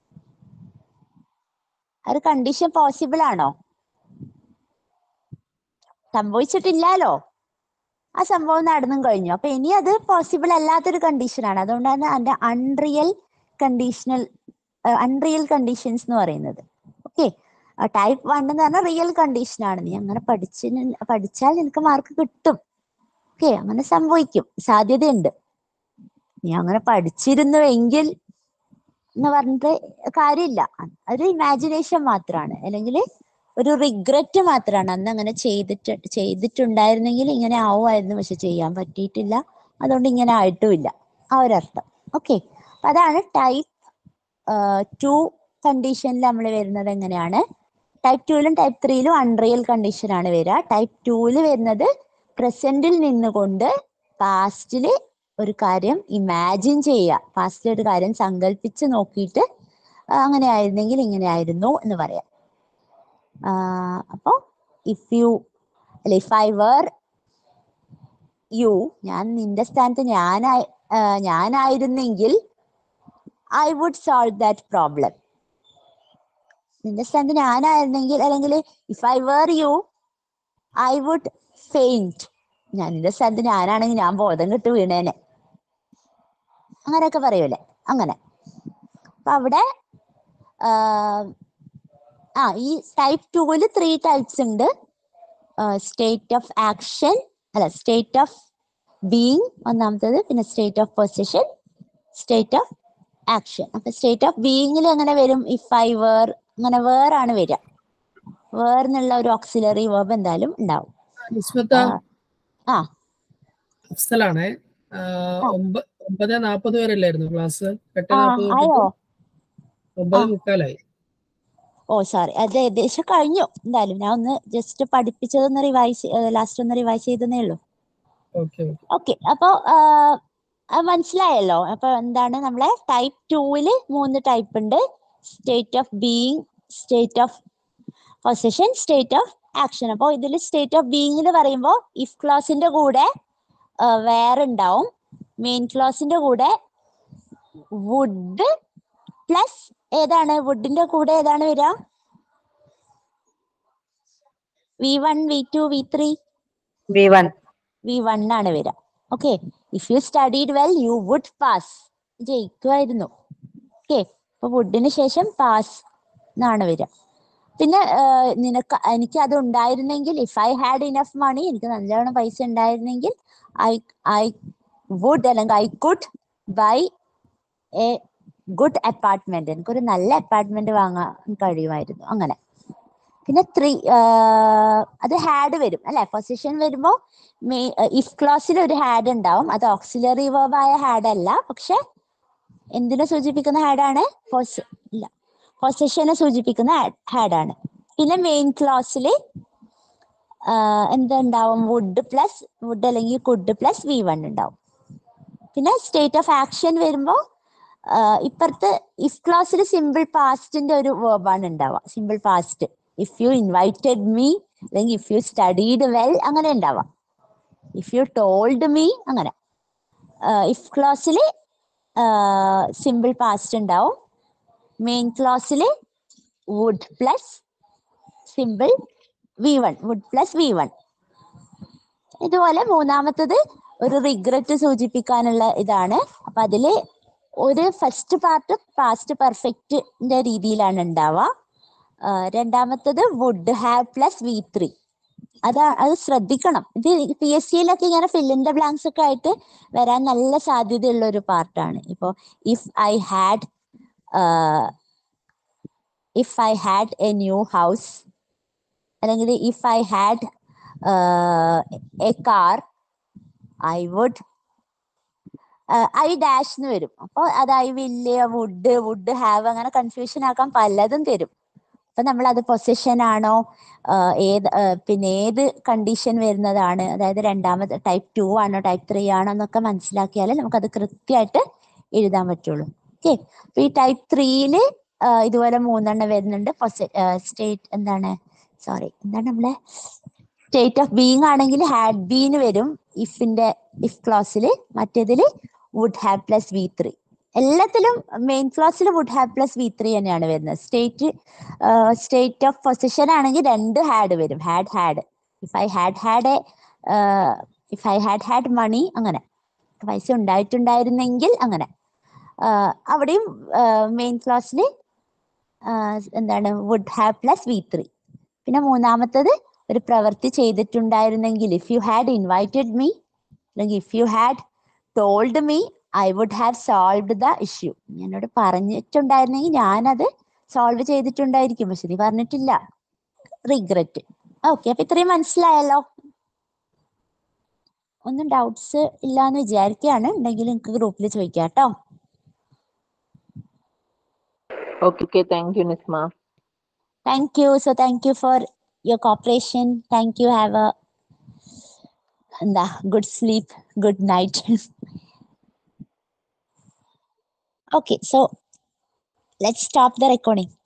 ആ ഒരു കണ്ടീഷൻ പോസിബിൾ ആണോ സംഭവിച്ചിട്ടില്ലല്ലോ ആ സംഭവം നടന്നും കഴിഞ്ഞു അപ്പൊ ഇനി അത് പോസിബിൾ അല്ലാത്തൊരു കണ്ടീഷനാണ് അതുകൊണ്ടാണ് അതിന്റെ അൺറിയൽ കണ്ടീഷണൽ അൺറിയൽ കണ്ടീഷൻസ് എന്ന് പറയുന്നത് ഓക്കെ ടൈപ്പ് വൺ എന്ന് പറഞ്ഞാൽ റിയൽ കണ്ടീഷൻ ആണ് നീ അങ്ങനെ പഠിച്ച് പഠിച്ചാൽ നിനക്ക് മാർക്ക് കിട്ടും ഓക്കെ അങ്ങനെ സംഭവിക്കും സാധ്യതയുണ്ട് നീ അങ്ങനെ പഠിച്ചിരുന്നുവെങ്കിൽ എന്ന് പറഞ്ഞിട്ട് കാര്യമില്ല ഒരു ഇമാജിനേഷൻ മാത്രമാണ് അല്ലെങ്കിൽ ഒരു റിഗ്രറ്റ് മാത്രമാണ് അന്ന് അങ്ങനെ ചെയ്തിട്ട് ചെയ്തിട്ടുണ്ടായിരുന്നെങ്കിൽ ഇങ്ങനെ ആവുമായിരുന്നു പക്ഷെ ചെയ്യാൻ പറ്റിയിട്ടില്ല അതുകൊണ്ട് ഇങ്ങനെ ആയിട്ടുമില്ല ആ ഒരർത്ഥം ഓക്കെ അപ്പൊ അതാണ് ടൈപ്പ് ടു കണ്ടീഷനിൽ നമ്മൾ വരുന്നത് എങ്ങനെയാണ് ടൈപ്പ് ടുവിലും ടൈപ്പ് ത്രീയിലും അൺറിയൽ കണ്ടീഷൻ ആണ് വരിക ടൈപ്പ് ടുവിൽ വരുന്നത് പ്രസന്റിൽ നിന്നുകൊണ്ട് പാസ്റ്റില് ഒരു കാര്യം ഇമാജിൻ ചെയ്യുക പാസ്റ്റിൽ ഒരു കാര്യം സങ്കല്പിച്ച് നോക്കിയിട്ട് ആ, അങ്ങനെ ആയിരുന്നെങ്കിൽ ഇങ്ങനെ ആയിരുന്നു എന്ന് പറയാം അപ്പോ ഇഫ് യു അല്ല ഇഫ് ഐ വേർ യു ഞാൻ നിന്റെ സ്ഥാനത്ത് ഞാനായി ആ, ഞാനായിരുന്നെങ്കിൽ I would solve that problem നിന്റെ സ്ഥാനത്ത് ഞാനായിരുന്നെങ്കിൽ അല്ലെങ്കിൽ if I were you I would faint ഞാൻ നിന്റെ സ്ഥാനത്ത് ഞാനാണെങ്കിൽ ഞാൻ ബോധം കെട്ട് വീണേനെ അങ്ങനെയൊക്കെ പറയൂലേ അങ്ങനെ അപ്പൊ അവിടെ ആഹ്, ആ ഈ ടൈപ്പ് ടൂവിൽ ത്രീ ടൈപ്സ് ഉണ്ട് സ്റ്റേറ്റ് ഓഫ് ആക്ഷൻ അല്ല സ്റ്റേറ്റ് ഓഫ് ബീങ് ഒന്നാമത്തത് പിന്നെ state of position state of action അപ്പൊ സ്റ്റേറ്റ് ഓഫ് ബീയിങ്ങിൽ എങ്ങനെ വരും ഇഫ് ഐ വേർ അങ്ങനെ വേർ ആണ് വരിക വേർ എന്നുള്ള ഒരു ഓക്സിലറി വേർബ് എന്തായാലും ഉണ്ടാവും നിസ്മത്ത ആ അഫ്സലാണേ ആ, ഒമ്പ- ഒമ്പത് നാപ്പത് വരെ അല്ലായിരുന്നു ക്ലാസ് എട്ട് ആ നാപ്പത് ആയോ തൊട്ടിട്ട് ഒമ്പത് ആ. മുക്കാലായി ഓ സോറി അത് ഏകദേശം കഴിഞ്ഞു എന്തായാലും ഞാൻ ഒന്ന് ജസ്റ്റ് പഠിപ്പിച്ചതൊന്ന് റിവൈസ് ലാസ്റ്റ് ഒന്ന് റിവൈസ് ചെയ്തതേ ഉള്ളൂ ഓക്കെ ഓക്കെ അപ്പോ മനസ്സിലായല്ലോ അപ്പൊ എന്താണ് നമ്മളെ ടൈപ്പ് ടൂവില് മൂന്ന് ടൈപ്പ് ഉണ്ട് state of being state of position state of action അപ്പോൾ ഇതിൽ സ്റ്റേറ്റ് ഓഫ് ബീയിങ്ങിൽ പറയുമ്പോൾ ഇഫ് ക്ലോസിന്റെ കൂടെ വേറെ ഉണ്ടാവും മെയിൻ ക്ലോസിന്റെ കൂടെ വുഡ് പ്ലസ് ഏതാണ് വുഡിന്റെ കൂടെ ഏതാണ് വരിക V one V two V three V one V one ആണ് വരിക okay if you studied well you would pass ജയിക്കുമായിരുന്നു ഓക്കെ അപ്പൊ വുഡിന് ശേഷം പാസ് എന്നാണ് വരിക പിന്നെ ആഹ്, നിനക്ക് എനിക്ക് അത് ഉണ്ടായിരുന്നെങ്കിൽ if I had enough money എനിക്ക് നല്ലോണം പൈസ ഉണ്ടായിരുന്നെങ്കിൽ ഐ ഐ വുഡ് അല്ലെങ്കിൽ I could buy a good apartment എനിക്കൊരു നല്ല അപ്പാർട്ട്മെന്റ് വാങ്ങാൻ കഴിയുമായിരുന്നു അങ്ങനെ പിന്നെ ത്രീ അത് ഹാഡ് വരും അല്ലെ പൊസിഷൻ വരുമ്പോ ഇഫ് ക്ലോസിൽ ഒരു ഹാഡ് ഉണ്ടാവും അത് ഓക്സിലറി വേർബായ ഹാഡ് അല്ല പക്ഷെ എന്തിനെ സൂചിപ്പിക്കുന്ന ഹാഡാണ് ഇല്ല പൊസിഷനെ സൂചിപ്പിക്കുന്ന ഹാഡാണ് പിന്നെ മെയിൻ ക്ലോസിൽ എന്തുണ്ടാവും വുഡ് പ്ലസ് വുഡ് അല്ലെങ്കിൽ കുഡ് പ്ലസ് വി വൺ ഉണ്ടാവും പിന്നെ സ്റ്റേറ്റ് ഓഫ് ആക്ഷൻ വരുമ്പോ ആഹ് ഇപ്പുറത്ത് ഇഫ് ക്ലോസിൽ സിമ്പിൾ പാസ്റ്റിന്റെ ഒരു വേർബാണ് ഉണ്ടാവുക simple past if you invited me അല്ലെങ്കിൽ ഇഫ് യു സ്റ്റഡീഡ് വെൽ അങ്ങനെ ഉണ്ടാവാം ഇഫ് യു ടോൾഡ് മീ അങ്ങനെ ഇഫ് ക്ലോസിൽ സിമ്പിൾ പാസ്റ്റ് ഉണ്ടാവും മെയിൻ ക്ലോസിൽ would plus simple V one would plus V one ഇതുപോലെ മൂന്നാമത്തത് ഒരു റിഗ്രറ്റ് സൂചിപ്പിക്കാനുള്ള ഇതാണ് അപ്പൊ അതില് ഒരു ഫസ്റ്റ് പാർട്ട് പാസ്റ്റ് പെർഫെക്റ്റിന്റെ രീതിയിലാണ് ഉണ്ടാവുക ആ, രണ്ടാമത്തത് would have plus V three അതാ അത് ശ്രദ്ധിക്കണം ഇത് പി എസ് സിയിലൊക്കെ ഇങ്ങനെ ഫില്ലിന്റെ ബ്ലാങ്ക്സ് ഒക്കെ ആയിട്ട് വരാൻ നല്ല സാധ്യതയുള്ള ഒരു പാർട്ടാണ് ഇപ്പോ if I had if I had a new house അല്ലെങ്കിൽ if I had a car I would I dash എന്ന് വരും അപ്പോൾ അത് I will would would have അങ്ങനെ കൺഫ്യൂഷൻ ആക്കാൻ പലതും തരും അപ്പൊ നമ്മൾ അത് പൊസിഷൻ ആണോ ആഹ് ഏത് ആഹ് പിന്നെ ഏത് കണ്ടീഷൻ വരുന്നതാണ് അതായത് രണ്ടാമത് ടൈപ്പ് ടു ആണോ ടൈപ്പ് ത്രീ ആണോ എന്നൊക്കെ മനസ്സിലാക്കിയാലേ നമുക്കത് കൃത്യമായിട്ട് എഴുതാൻ പറ്റുള്ളൂ ഓക്കെ അപ്പൊ ഈ ടൈപ്പ് ത്രീയില് ഇതുപോലെ മൂന്നെണ്ണം വരുന്നുണ്ട് സ്റ്റേറ്റ് എന്താണ് സോറി എന്താണ് നമ്മളെ സ്റ്റേറ്റ് ഓഫ് ബീങ് ആണെങ്കിൽ ഹാഡ് ബീന് വരും ഇഫിന്റെ ഇഫ് ക്ലോസിൽ മറ്റേതിൽ would have plus V three എല്ലാത്തിലും മെയിൻ ക്ലാസ്സിൽ would have plus V three തന്നെയാണ് വരുന്നത് സ്റ്റേറ്റ് സ്റ്റേറ്റ് ഓഫ് പൊസിഷൻ ആണെങ്കിൽ രണ്ട് ഹാഡ് വരും had had if I had had a if I had had money അങ്ങനെ പൈസ ഉണ്ടായിട്ടുണ്ടായിരുന്നെങ്കിൽ അങ്ങനെ അവിടെയും മെയിൻ ക്ലാസ്സിൽ എന്താണ് would have plus V three പിന്നെ മൂന്നാമത്തത് ഒരു പ്രവൃത്തി ചെയ്തിട്ടുണ്ടായിരുന്നെങ്കിൽ if you had invited me അല്ലെങ്കിൽ if you had told me I would have solved the issue എന്നോട് പറഞ്ഞിട്ടുണ്ടായിരുന്നെങ്കിൽ ഞാനത് സോൾവ് ചെയ്തിട്ടുണ്ടായിരിക്കും പക്ഷെ നീ പറഞ്ഞിട്ടില്ല റിഗ്രറ്റ് ഓക്കെ അപ്പൊ ഇത്രയും മനസ്സിലായല്ലോ ഒന്നും ഡൗട്ട്സ് ഇല്ലാന്ന് വിചാരിക്കുകയാണ് ഉണ്ടെങ്കിൽ നിങ്ങൾക്ക് ഗ്രൂപ്പിൽ ചോദിക്കാം കേട്ടോ okay okay thank you Nisma thank you so thank you for your cooperation thank you have a എന്താ good sleep good night okay so let stop the recording